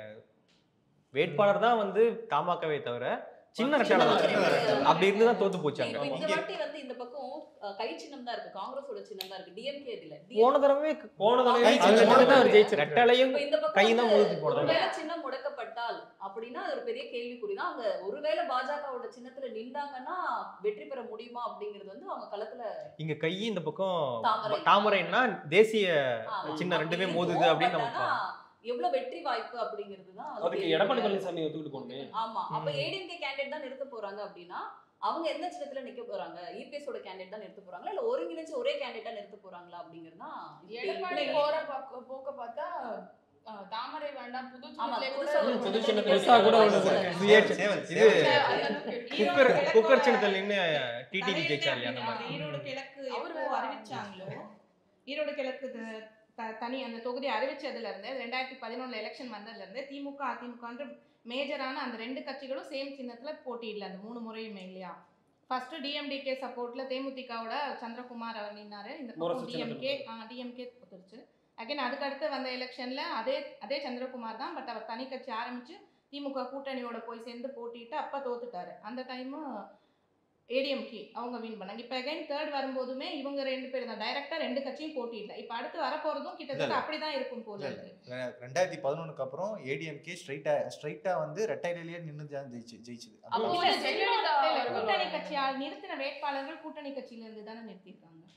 வேட்பாளர் தான் வந்து தாமாக்கவே தவிர சின்ன ரெட்டாளர் தான் சின்ன ரெட்டாளர். அப்படி இருந்து தான் தோத்து போச்சாங்க இப்ப இந்த இங்க- வாட்டி வந்து இந்த பக்கம் அஹ், கை சின்னம் தான் இருக்கு காங்கிரஸோட சின்னம் தான் இருக்கு டிஎம்கே இதுல போன தடவை போன தடவை கை அதுல சின்னம் மட்டும் தான் அவர் இருக்கு. ஜெயிச்சிருக்காரு ரெட்டலையும் இப்ப இந்த பக்கம் கையும் தான் வந்து முழுத்தி போடுறாங்க. ஒருவேளை சின்னம் முடக்கப்பட்டால் அப்படின்னா அது ஒரு பெரிய கேள்விக்குறி தான் அவங்க ஒருவேளை பாஜகவோட சின்னத்துல நின்றாங்கன்னா வெற்றி பெற முடியுமா அப்படிங்கிறது வந்து அவங்க களத்துல இங்க கை இந்த பக்கம் தாமரை. தாமரைன்னா தேசிய ஆமா, சின்ன அப்படி ரெண்டுமே இருக்கும். மோதுது அப்படின்னு But நம்ம ஆனா, எவ்வளவு வெற்றி வாய்ப்பு அப்படிங்கிறது தான் வந்து அதுக்கு கேள்வி. எடப்பாடி பழனிசாமி ஒத்துக்கிட்டு போகணுமே ஆமா அப்ப ம். ஏடிஎம்கே கேண்டிடேட் தான் நிறுத்த போறாங்க அப்படின்னா அவங்க எந்த சின்னத்துல நிக்க போறாங்க இபிஎஸ் ஓட கேண்டிடேட் தான் நிறுத்த போறாங்களா இல்ல ஒருங்கிணைச்சு ஒரே கேண்டிடேட்டா நிறுத்த போறாங்களா அப்படிங்கிறது தான் எடப்பாடி கேள்வி. போற பக்க- போக்க பார்த்தா அஹ், தாமரை வேண்டாம் புது ஆமா, சின்னத்திலே கூட புதுசா ஒரு புது சின்னத்துல சின்னத்துல பெருசா கூட வாய்ப்பு ஒண்ணு இருக்கு. இருக்கு. சுயேட்சை. சேவல், இது சேவல். அந்த அளவுக்கு இருக்கு. குக்கர் ஈரோடு குக்கர் கிழக்கோட சின்னத்தில் நின்று டிடிவி தலையிலே ஜெயிச்சார் அந்த அப்படி மாதிரி அந்த ஈரோடு கிழக்கு அவரு எப்போ வேற அறிவிச்சாங்களோ ஈரோடு கிழக்கு த- த- தனி அந்த தொகுதி அறிவிச்சதுல இருந்து ரெண்டாயிரத்தி பதினொன்னுல எலெக்ஷன் வந்ததுல இருந்து திமுக அதிமுக மேஜரான அந்த ரெண்டு கட்சிகளும் சேம் சின்னத்துல போட்டியிடல அந்த மூணு முறையுமே இல்லையா ஃபர்ஸ்ட் டிஎம்டிகே சப்போர்ட்ல தேமுதிகவோட சந்திரகுமார் அவர் நின்னாரு இந்த பக்கம் முரசு டிஎம்கே சின்னத்துல. டிஎம்கே ஒத்துருச்சு அகைன் அதுக்கு அடுத்து வந்த எலெக்ஷன்ல அதே அதே சந்திரகுமார் தான் பட் அவர் தனி கட்சி ஆரம்பிச்சு திமுக கூட்டணியோட போய் சேர்ந்து போட்டிட்டு அப்ப தோத்துட்டாரு அந்த டைம் ஏடிஎம்கே அவங்க வின் பண்ணாங்க இப்போ அகைன் தேர்ட் வரும்போதுமே இவங்க ரெண்டு பேரும் தான் டைரக்டா ரெண்டு கட்சியும் போட்டியிடல இப்போ அடுத்து வரப்போறதும் கிட்டத்தட்ட இல்ல. அப்படிதான் இருக்கும் போல இல்ல, இருக்கு ரெ- ரெண்டாயிரத்தி பதினொன்னுக்கு அப்புறம் ஏடிஎம்கே ஸ்ட்ரைட்டா ஸ்ட்ரைட்டா வந்து ரெட்டையிலேயே நின்று தான் ஜெயிச்சு ஜெயிச்சுது அப்போ அது இல்ல, இல்ல, ஜெயலலிதா இல்ல, அவர்களோட- கூட்டணி கட்சியால் நிறுத்தின வேட்பாளர்கள் கூட்டணி கட்சியில இருந்து தானே நிறுத்திருக்காங்க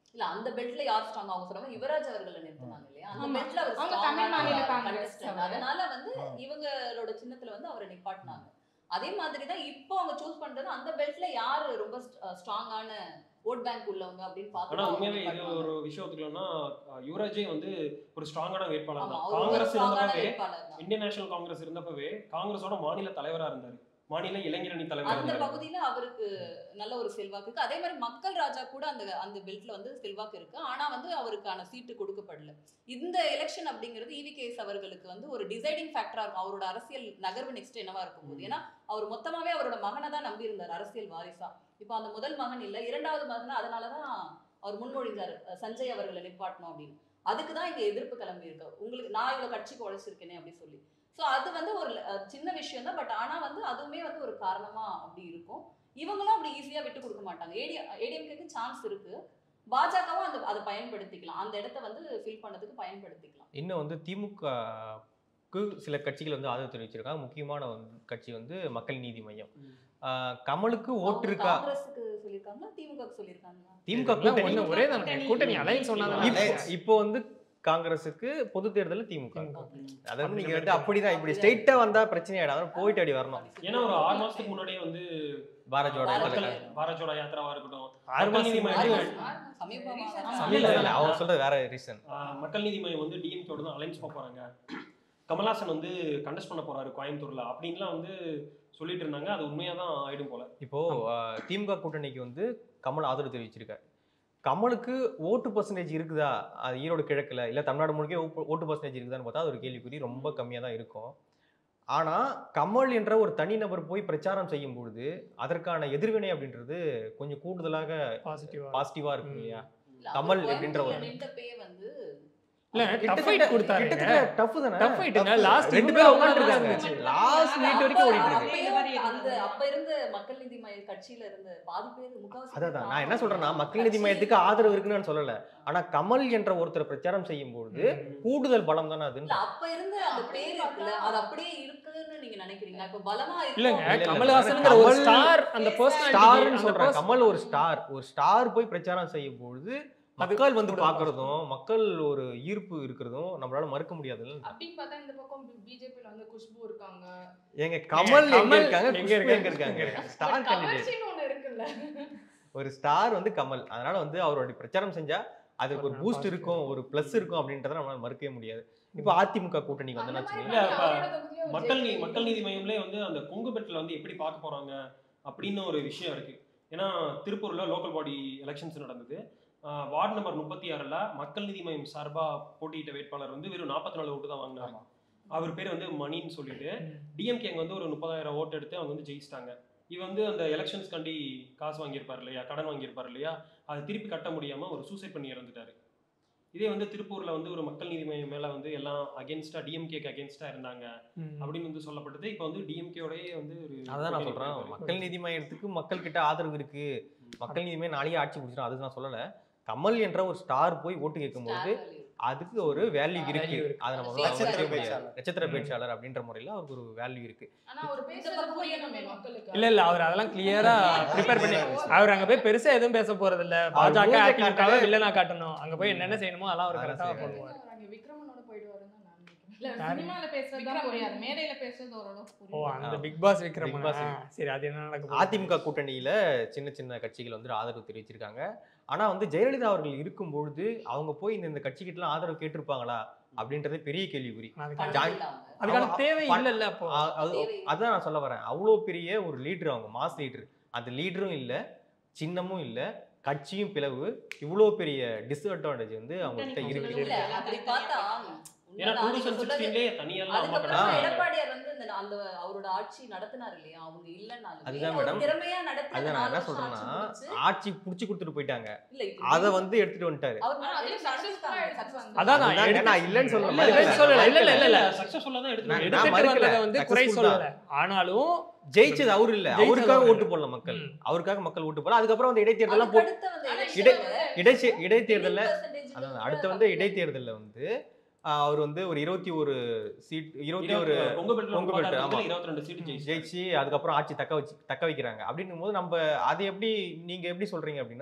இல்ல அந்த பெல்ட்ல யார் ஸ்ட்ராங் அவங்க சொன்னாங்க யுவராஜ் அவர்களை நிறுத்தினாங்க இல்லையா அந்த ஆமா. பெல்ட்ல அவர் அவங்க strong தமிழ் ஆன மாநில contestant. காங்கிரஸ் அவர். அதனால வந்து ஆ. இவங்களோட சின்னத்துல வந்து அவரை நிப்பாட்டினாங்க அதே மாதிரி தான் இப்போ அவங்க சூஸ் பண்றது அந்த பெல்ட்ல யாரு ரொம்ப ஸ்ட்ராங்கான ஓட் பேங்க் உள்ளவங்க அப்படின்னு ஆனா பார்த்து உண்மையாவே இது ஒரு விஷயம் ஒத்துக்கலாம்னா அஹ், யுவராஜே வந்து ஒரு ஸ்ட்ராங்கான வேட்பாளர் ஆமா தான் அவர் ஒரு காங்கிரஸ் ஸ்ட்ராங்கான இருந்தப்பவே வேட்பாளர் தான் இந்தியன் நேஷனல் காங்கிரஸ் இருந்தப்பவே காங்கிரஸோட மாநில தலைவரா இருந்தாரு மாநில இளைஞரணி தலைவரா அந்த இருந்தாரு பகுதியில அவருக்கு நல்ல ஒரு செல்வாக்கு இருக்கு அதே மாதிரி மக்கள் ராஜா கூட அந்த அந்த பெல்ட்ல வந்து செல்வாக்கு இருக்கு ஆனா வந்து அவருக்கான சீட்டு கொடுக்கப்படல இந்த எலெக்ஷன் அப்படிங்கிறது இவிகேஎஸ் அவர்களுக்கு வந்து ஒரு டிசைடிங் ஃபேக்டரா இருக்கும் அவரோட அரசியல் நகர்வு நெக்ஸ்ட் என்னவா இருக்கும் போது ஏன்னா அவர் மொத்தமாவே அவரோட மகனை தான் நம்பி இருந்தார் அரசியல் வாரிசா இப்போ அந்த முதல் மகன் இல்ல இரண்டாவது மகன் அதனாலதான் அவர் முன்மொழிஞ்சாரு அஹ் சஞ்சய் அவர்களை நிப்பாட்டணும் அப்படின்னு அதுக்கு தான் இங்க எதிர்ப்பு கிளம்பி இருக்கு உங்களுக்கு நான் இவ்வளவு கட்சிக்கு உழைச்சிருக்கேனே அப்படி சொல்லி ஸோ அது வந்து ஒரு அஹ், சின்ன விஷயம் தான் பட் ஆனா வந்து அதுவுமே வந்து ஒரு காரணமா அப்படி இருக்கும் இவங்களும் அப்படி ஈஸியா விட்டு கொடுக்க மாட்டாங்க ஏடி ஏடிஎம்கேக்கு சான்ஸ் இருக்கு பாஜகவும் அந்த அதை பயன்படுத்திக்கலாம் அந்த இடத்த வந்து ஃபில் பண்ணதுக்கு பயன்படுத்திக்கலாம் இன்னும் வந்து திமுகவுக்கு சில கட்சிகள் வந்து ஆதரவு தெரிவிச்சிருக்காங்க முக்கியமான வந்து கட்சி வந்து மக்கள் நீதி மையம் ஆஹ் கமலுக்கு ஓட்டு அவங்க இருக்கா காங்கிரஸுக்கு சொல்லியிருக்காங்களா திமுகவுக்கு சொல்லியிருக்காங்களா திமுக எல்லாம் கூட்டணி ஒண்ணு ஒரே தானே கூட்டணி அலைன்ஸ் சொன்னாதான் இப்போ Alliance. இப்போ வந்து காங்கிரஸுக்கு பொது தேர்தலில் திமுக திமுக. அதாவது நீங்க வந்து அப்படிதான் இப்படி ஸ்ட்ரெயிட்டா வந்தா பிரச்சனை ஆயிடும் போயிட்டு அடி வரணும் ஏன்னா ஒரு ஆறு மாசத்துக்கு முன்னாடியே வந்து பாரத் ஜோடோ பாரத் மக்கள் ஜோடோ. பாரத் ஜோடோ யாத்திராவா இருக்கட்டும் ஆறு மக்கள் நீதி மாசம் மையம் சமீபமா Recent- இல்ல இல்ல அவங்க சொல்றது வேற ரீசன் ஆஹ் மக்கள் நீதி மையம் வந்து டிஎம்கேவோட தான் அலைன்ஸ் போக போறாங்க கமல்ஹாசன் வந்து கண்டஸ்ட் பண்ண போறாரு கோயம்புத்தூர்ல அப்படின்லாம் வந்து சொல்லிட்டு இருந்தாங்க அது உண்மையா தான் ஆயிடும் போல இப்போ ஆஹ், திமுக கூட்டணிக்கு வந்து கமல் ஆதரவு தெரிவிச்சிருக்காரு கமலுக்கு ஓட்டு பர்சன்டேஜ் இருக்குதா அது ஈரோடு கிழக்குல இல்ல தமிழ்நாடு முழுக்க ஓ- ஓட்டு பர்சன்டேஜ் இருக்குதான்னு பார்த்தா அது ஒரு கேள்விக்குறி ரொம்ப கம்மியா தான் இருக்கும் ஆனா கமல் என்ற ஒரு தனிநபர் போய் பிரச்சாரம் செய்யும் பொழுது அதற்கான எதிர்வினை அப்படின்றது கொஞ்சம் கூடுதலாக பாசிட்டிவா பாசிட்டிவா இருக்கும் ம். இல்லையா இல்ல, கமல் அவர் அப்படின்ற ஒரு- கோயம்புத்தூர்ல நின்றப்பயே வந்து இல்ல டஃப் ஃபைட் கொடுத்தாரு டஃப் தானே டஃப் ஃபைட்டுங்க Tough. லாஸ்ட் ரெண்டு பேரும் உட்காந்துருக்காங்க லாஸ்ட் மினிட் வரைக்கும் ஓடிட்டு இருக்கு அப்பயும் அந்த அப்ப இருந்த மக்கள் நீதி மைய கட்சியில இருந்த பாதி பேர் முக்காவாசி பேர் அதான் நான் என்ன சொல்றேன்னா மக்கள் நீதி மையத்துக்கு ஆதரவு இருக்குன்னு நான் சொல்லல ஆனா கமல் என்ற ஒருத்தர் பிரச்சாரம் செய்யும் பொழுது கூடுதல் பலம் தானே அது இல்ல அப்ப இருந்த அந்த பேர் இருக்குல்ல அது அப்படியே இருக்குன்னு நீங்க நினைக்கிறீங்களா இப்ப பலமா இல்லங்க இருக்கும் இல்ல, கமல்ஹாசன்ங்கிற ஒரு கமல் ஸ்டார் அந்த ஸ்டார்னு பர்சனாலிட்டி சொல்றேன் கமல் ஒரு ஸ்டார் ஒரு ஸ்டார் போய் பிரச்சாரம் செய்யும் பொழுது மக்கள் வந்து கூட பாக்குறதும் மக்கள் ஒரு ஈர்ப்பு இருக்கிறதும் நம்மளால மறுக்க முடியாதுல்ல அப்படின்னு பார்த்தா இந்த பக்கம் பிஜேபியில வந்து குஷ்பு இருக்காங்க எங்க கமல் எங்க கமல் இருக்காங்க எங்க குஷ்பு இருக்காங்க? எங்க இருக்காங்க இருக்காங்க. ஸ்டார் But கேண்டிடேட் கவர்ச்சின்னு ஒண்ணு இருக்குல்ல ஒரு ஸ்டார் வந்து கமல் அதனால வந்து அவருடைய பிரச்சாரம் செஞ்சா அதுக்கு ஒரு ஒரு பூஸ்ட் positive. இருக்கும் ஒரு பிளஸ் இருக்கும் அப்படின்றத நம்மளால மறுக்கவே முடியாது இப்போ அதிமுக கூட்டணிக்கு வந்து அந்த மாதிரி இல்ல, பண்ணி அப்ப அவரோட தொகுதியில ஒரு மக்கள் நீ ஜெயிச்சு- மக்கள் நீதி மையம்லேயே வந்து அந்த கொங்கு பெட்டில் வந்து எப்படி பார்க்க போறாங்க அப்படின்னு ஒரு விஷயம் இருக்கு ஏன்னா திருப்பூர்ல லோக்கல் பாடி எலெக்ஷன்ஸ் நடந்தது ஆஹ் வார்டு நம்பர் முப்பத்தி ஆறுல மக்கள் நீதி மையம் சார்பா போட்டியிட்ட வேட்பாளர் வந்து வெறும் நாற்பத்தி நாலு ஓட்டு தான் வாங்கினாரு அவர் பேர் வந்து மணின்னு சொல்லிட்டு டிஎம்கே அங்க வந்து ஒரு முப்பதாயிரம் ஓட்டு எடுத்து அவங்க வந்து ஜெயிச்சிட்டாங்க இவன் வந்து அந்த எலெக்ஷன்ஸ்காண்டி காசு வாங்கியிருப்பார் இல்லையா கடன் வாங்கியிருப்பார் இல்லையா அதை திருப்பி கட்ட முடியாம ஒரு சூசைட் பண்ணி இறந்துட்டாரு இதே வந்து திருப்பூர்ல வந்து ஒரு மக்கள் நீதி மையம் மேல வந்து எல்லாம் அகேன்ஸ்டா டிஎம்கேக்கு அகேன்ஸ்டா இருந்தாங்க அப்படின்னு வந்து சொல்லப்பட்டது இப்போ வந்து டிஎம்கேயோடய வந்து ஒரு அதான் நான் கூட்டணி சொல்றேன் போயிருக்கு. மக்கள் நீதி மையத்துக்கு மக்கள் கிட்ட ஆதரவு இருக்கு மக்கள் நீதி மையம் நாளையே ஆட்சி பிடிச்சிடும் அது நான் சொல்லல கமல் என்ற ஒரு ஸ்டார் போய் ஓட்டு கேட்கும்போது Star value. அதுக்கு ஒரு வேல்யூ இருக்கு Value இருக்கு. அதை நம்ம நட்சத்திர மறுக்கவே முடியாது. பேச்சாளர். நட்சத்திர பேச்சாளர் அப்படின்ற முறையில அவருக்கு ஒரு வேல்யூ இருக்கு ஆனா அவர் பேசுறது புரியணுமே மக்களுக்கு இல்ல இல்ல அவர் அதெல்லாம் கிளியரா ப்ரிப்பேர் பண்ணி அவர் அங்க போய் பெருசா எதுவும் பேச போறது இல்ல அவர் பாஜக மூஞ்ச அதிமுகவை காட்டவே- வில்லனா காட்டணும் அங்க போய் என்னென்ன செய்யணுமோ அதெல்லாம் அவர் அதெல்லாம் கரெக்டா செய்வாரு. பண்ணுவார் அங்க விக்ரமனோட போயிடுவாருன்னு நான் நினைக்கிறேன் இல்ல யாரு? சினிமால பேசுறது தான் விக்ரம் புரியாது மேடையில பேசுறது ஓரளவு ஓ புரியும் அந்த ஆ. Bigg Boss Big Vikraman Boss. ஆ, சரி அது என்ன நடக்க போகுது? அதிமுக கூட்டணியில சின்ன சின்ன கட்சிகள் வந்து ஆதரவு தெரிவிச்சிருக்காங்க ஆனா வந்து ஜெயலலிதா அவர்கள் இருக்கும்பொழுது அவங்க போய் இந்த இந்த கட்சிக்கிட்டலாம் ஆதரவு கேட்டிருப்பாங்களா அப்படின்றது பெரிய கேள்விக்குறி அதுக்கான- ஜாயின் இல்ல அவங்க. அதுக்கான அவ- தேவை ப- இல்ல இல்ல அப்போ அ- அது- தேவை. அதான் நான் சொல்ல வரேன் அவ்வளோ பெரிய ஒரு லீடர் அவங்க மாஸ் லீடர் அந்த லீடரும் இல்ல சின்னமும் இல்ல கட்சியும் பிளவு இவ்வளோ பெரிய டிஸ்அட்வான்டேஜ் வந்து அவங்க கிட்ட இருக்கு இல்ல அப்படி பார்த்தா ஏன்னா டூ உண்மைதான் நீங்க தௌசண்ட் சொல்றது. சிக்ஸ்டீன்லேயே தனியெல்லாம் அம்மா அதுக்கப்புறம் ஆ. எடப்பாடியார் வந்து இந்த அந்த அவரோட ஆட்சி நடத்தினார் இல்லையா அவங்க இல்லைன்னாலுமே அதுதான் அவர் மேடம். திறமையா நடத்தி அதை அந்த நான் நாலு என்ன வருஷம் சொல்றேன்னா ஆட்சி முடிச்சு, ஆட்சி புடிச்சு கொடுத்துட்டு போயிட்டாங்க இல்ல இப்ப அதை வந்து எடுத்துட்டு வந்துட்டாரு அவர் ஆனா நிறைய அதுலயும் success successful தான், ஆயிடுச்சு success வந்து. தான். அதான் நான் அதுதாங்க, எடுத்து- நான் இல்லைன்னு சொல்லல இல்ல, இல்லைன்னு சொல்லல. இல்ல, இல்ல, இல்ல, இல்ல. சக்சஸ்ஃபுல்லாக தான் நான் எடுத்து எடுத்துட்டு மறுக்கல. வந்ததை வந்து குறை Successful தான். சொல்லல ஆனாலும் ஜெயிச்சது அவரு இல்ல ஜெயிச்சது அவருக்காக அவரு ஓட்டு போடல மக்கள் ம். அவருக்காக மக்கள் ஓட்டு போடல அதுக்கப்புறம் வந்து இடைத்தேர்தலாம் போ அதுக்கு அடுத்த வந்து ஆனா இடை- electionல இடை இடைத்தேர்தல்ல 10% அதான் கூட அடுத்து வந்து இடைத்தேர்தல்ல வந்து ஆஹ், அவர் வந்து ஒரு இருபத்தி ஒரு சீட் இருபத்தி ஒரு கொங்கு பெட்டில் கொங்கு பெல்ட், ஆமா. இருபத்தி ரெண்டு சீட்டு ஜெயிச்சு ஜெயிச்சு அதுக்கப்புறம் ஆட்சி தக்க வச்சு தக்க வைக்கிறாங்க அப்படின்னும் போது நம்ம அதை எப்படி நீங்க எப்படி சொல்றீங்க அப்படின்னா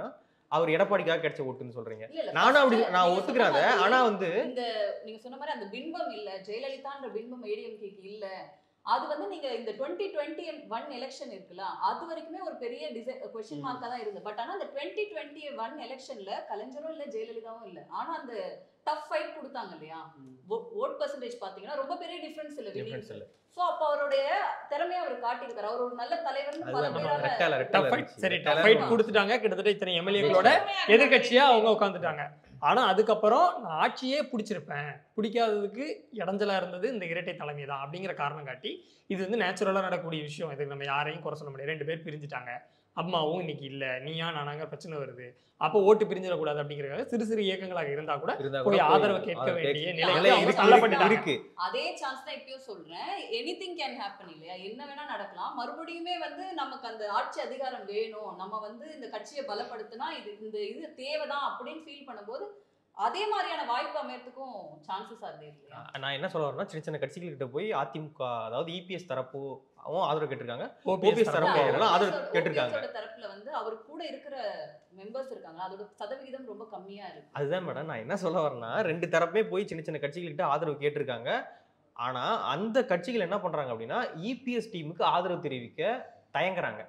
அவர் எடப்பாடிக்காக கிடைச்ச ஓட்டுன்னு சொல்றீங்க இல்ல, இல்ல, நானும் அப்படி first நான் நீங்க ஒத்துக்கிறேன் அதை சொன்ன மாதிரி ஆனா வந்து இந்த நீங்க சொன்ன மாதிரி அந்த பின்பம் இல்ல ஜெயலலிதான்ற பின்பம் ஏடிஎம்கேக்கு இல்ல அது வந்து நீங்க இந்த டுவெண்ட்டி டுவெண்ட்டி ஒன் எலெக்ஷன் இருக்குல்ல அது வரைக்குமே ஒரு பெரிய டிசைன் கொஸ்டின் மார்க்கா தான் இருந்தது பட் ஆனா அந்த டுவெண்ட்டி டுவெண்ட்டி ஒன் எலெக்ஷன்ல கலைஞரும் இல்ல ஜெயலலிதாவும் இல்ல ஆனா அந்த டஃப் ஃபைட் கொடுத்தாங்க இல்லையா ஓட் பர்சன்டேஜ் பாத்தீங்கன்னா ரொம்ப பெரிய டிஃபரன்ஸ் இல்ல டிஃபரன்ஸ் இல்ல சோ அப்ப அவருடைய திறமையை அவர் காட்டியிருக்காரு அவர் ஒரு நல்ல தலைவர்னு பல அதுதான் பேரால ரெட்டால டஃப் ரெட்டால ஃபைட் இருந்துச்சு. சரி ரெட்டால டஃப் ஃபைட் இருந்துச்சு. கொடுத்துட்டாங்க கிட்டத்தட்ட இத்தனை எம்எல்ஏக்களோட எதிர்கட்சியா அவங்க உட்காந்துட்டாங்க ஆனா அதுக்கப்புறம் நான் ஆட்சியே பிடிச்சிருப்பேன் பிடிக்காததுக்கு இடைஞ்சலா இருந்தது இந்த இரட்டை தலைமை தான் அப்படிங்கிற காரணம் காட்டி இது வந்து நேச்சுரலா நடக்கக்கூடிய விஷயம் இதுக்கு நம்ம யாரையும் குறை சொல்ல முடியாது ரெண்டு பேர் பிரிஞ்சுட்டாங்க அம்மாவும் இன்னைக்கு இல்ல நீயா நானாங்க பிரச்சனை வருது அப்போ ஓட்டு பிரிஞ்சிடக்கூடாது அப்படிங்கிறதுக்காக சிறு சிறு இயக்கங்களாக இருந்தா கூட இருந்தா போய் கூட ஆதரவு கேட்க ஆதரவு வேண்டிய கேட்க- நிலைக்கு நிலை அவங்க இருக்கு, தள்ளப்பட்டுட்டாங்க. இருக்கு அதே சான்ஸ் தான் இப்பயும் சொல்றேன் எனிதிங் கேன் ஹேப்பன் இல்லையா என்ன வேணா நடக்கலாம் மறுபடியுமே வந்து நமக்கு அந்த ஆட்சி அதிகாரம் வேணும் நம்ம வந்து இந்த கட்சியை பலப்படுத்தினா இது இந்த இது தேவைதான் அப்படின்னு ஃபீல் பண்ணும்போது அதே மாதிரியான வாய்ப்பு அமையறதுக்கும் சான்சஸ் அது இல்லையா நான் என்ன சொல்ல வரேன்னா சின்ன சின்ன கட்சிகள் கிட்ட போய் அதிமுக அதாவது இபிஎஸ் தரப்பு அவங்க ஆதரவு கேட்டிருக்காங்க ஓபிஎஸ் OPS தரப்பு தரப்பு அவங்களாம் ஆதரவு OPS ஓட- கேட்டிருக்காங்க. OPS ஓட தரப்புல வந்து அவர் கூட இருக்கிற மெம்பர்ஸ் இருக்காங்க அதோட சதவிகிதம் ரொம்ப கம்மியா இருக்கு அதுதான் மேடம் நான் என்ன சொல்ல வரேன்னா ரெண்டு தரப்புமே போய் சின்ன சின்ன கட்சிகள்கிட்ட ஆதரவு கேட்டிருக்காங்க ஆனா அந்த கட்சிகள் என்ன பண்றாங்க அப்படின்னா இபிஎஸ் டீமுக்கு ஆதரவு தெரிவிக்க தயங்குறாங்க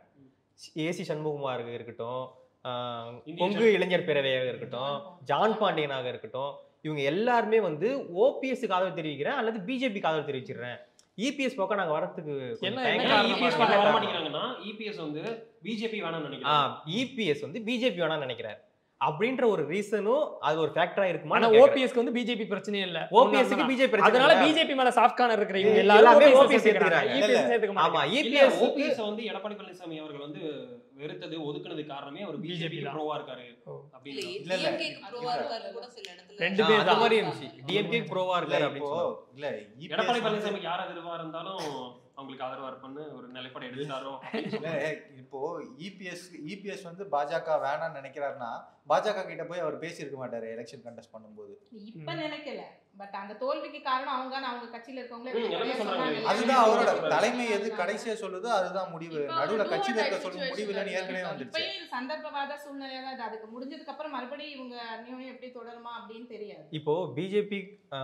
ஏசி சண்முகமாக இருக்கட்டும் ஆஹ் இந்திய கொங்கு இளைஞர் பேரவையாக இருக்கட்டும் ஜான் பாண்டியனாக இருக்கட்டும் இவங்க எல்லாருமே வந்து ஓபிஎஸ்க்கு ஆதரவு தெரிவிக்கிறேன் அல்லது பிஜேபிக்கு ஆதரவு தெரிவிச்சிடுறேன் இபிஎஸ் பக்கம் நாங்க வரத்துக்கு கொஞ்சம் என்ன- தயங்குறாங்க. என்ன ஏன் காரணமா EPS இருக்கு? பக்கம் வர மாட்டேங்கிறாங்கன்னா இபிஎஸ் வந்து பிஜேபி வேணாம்னு ஆ நினைக்கிறேன் இபிஎஸ் வந்து பிஜேபி வேணாம்னு நினைக்கிறார் அப்படின்ற ஒரு ரீசனும் அது ஒரு ஃபேக்டரா இருக்குமா ஆனா ஓபிஎஸ்க்கு வந்து பிஜேபி பிரச்சனையே இல்ல ஓபிஎஸ்க்கு பிஜேபி அதனால பிஜேபி மேல சாஃப்ட் கார்னர் இருக்கிற இவங்க எல்லாமே எல்லாரும் OPS ஓபிஎஸ் சேர்த்துக்கிறாங்க சேர்த்துக்கிறாங்க. EPS சேர்த்துக்க ஆமா மாட்டாங்க இல்ல இபிஎஸ் ஓபிஎஸ் வந்து எடப்பாடி பழனிசாமி அவர்கள் வந்து வெறுத்தது ஒதுக்குனது காரணமே அவர் BJP பிஜேபி தான். ப்ரோவா இருக்காரு ஓ. அப்படின்னு இல்ல, இல்ல. டிஎம்கேக்கு ப்ரோவா இருக்காரு கூட சில இடத்துல ரெண்டு பேர் அந்த தான். மாதிரி இருந்துச்சு டிஎம்கே ப்ரோவா இல்ல இருக்காரு இப்போ அப்படின்னு இல்ல எடப்பாடி EPS வந்து- பழனிசாமிக்கு யார் எதிர்வா இருந்தாலும் அவங்களுக்கு ஆதரவா இருப்பான்னு ஒரு நிலைப்பாடு எடுத்தாரோ இல்ல, இப்போ இபிஎஸ் இபிஎஸ் வந்து பாஜக வேணாம்னு நினைக்கிறாருன்னா பாஜக கிட்ட போய் அவர் பேசியிருக்க மாட்டாரு எலெக்ஷன் கண்டெஸ்ட் பண்ணும்போது இப்ப நினைக்கல பட் அந்த தோல்விக்கு காரணம் அவங்க அவங்க கட்சியில இருக்கவங்களே ம், எல்லாமே வெளிப்படையா சொன்னாங்க. சொன்னாங்க. அதுதான் அவரோட சொல்றாரு. தலைமை எது கடைசியா சொல்லுதோ அதுதான் முடிவு இப்ப நடுவுல ஒரு கட்சியில do or இருக்க die சொல்லும் situation முடிவு இல்லைன்னு ல ஏற்கனவே இருக்காங்க. வந்துருச்சு இப்பயும் இது சந்தர்ப்பவாத சூழ்நிலையா தான் இது அதுக்கு முடிஞ்சதுக்கு அப்புறம் மறுபடியும் இவங்க அந்யோன்யம் எப்படி தொடருமா அப்படின்னு தெரியாது இப்போ பிஜேபி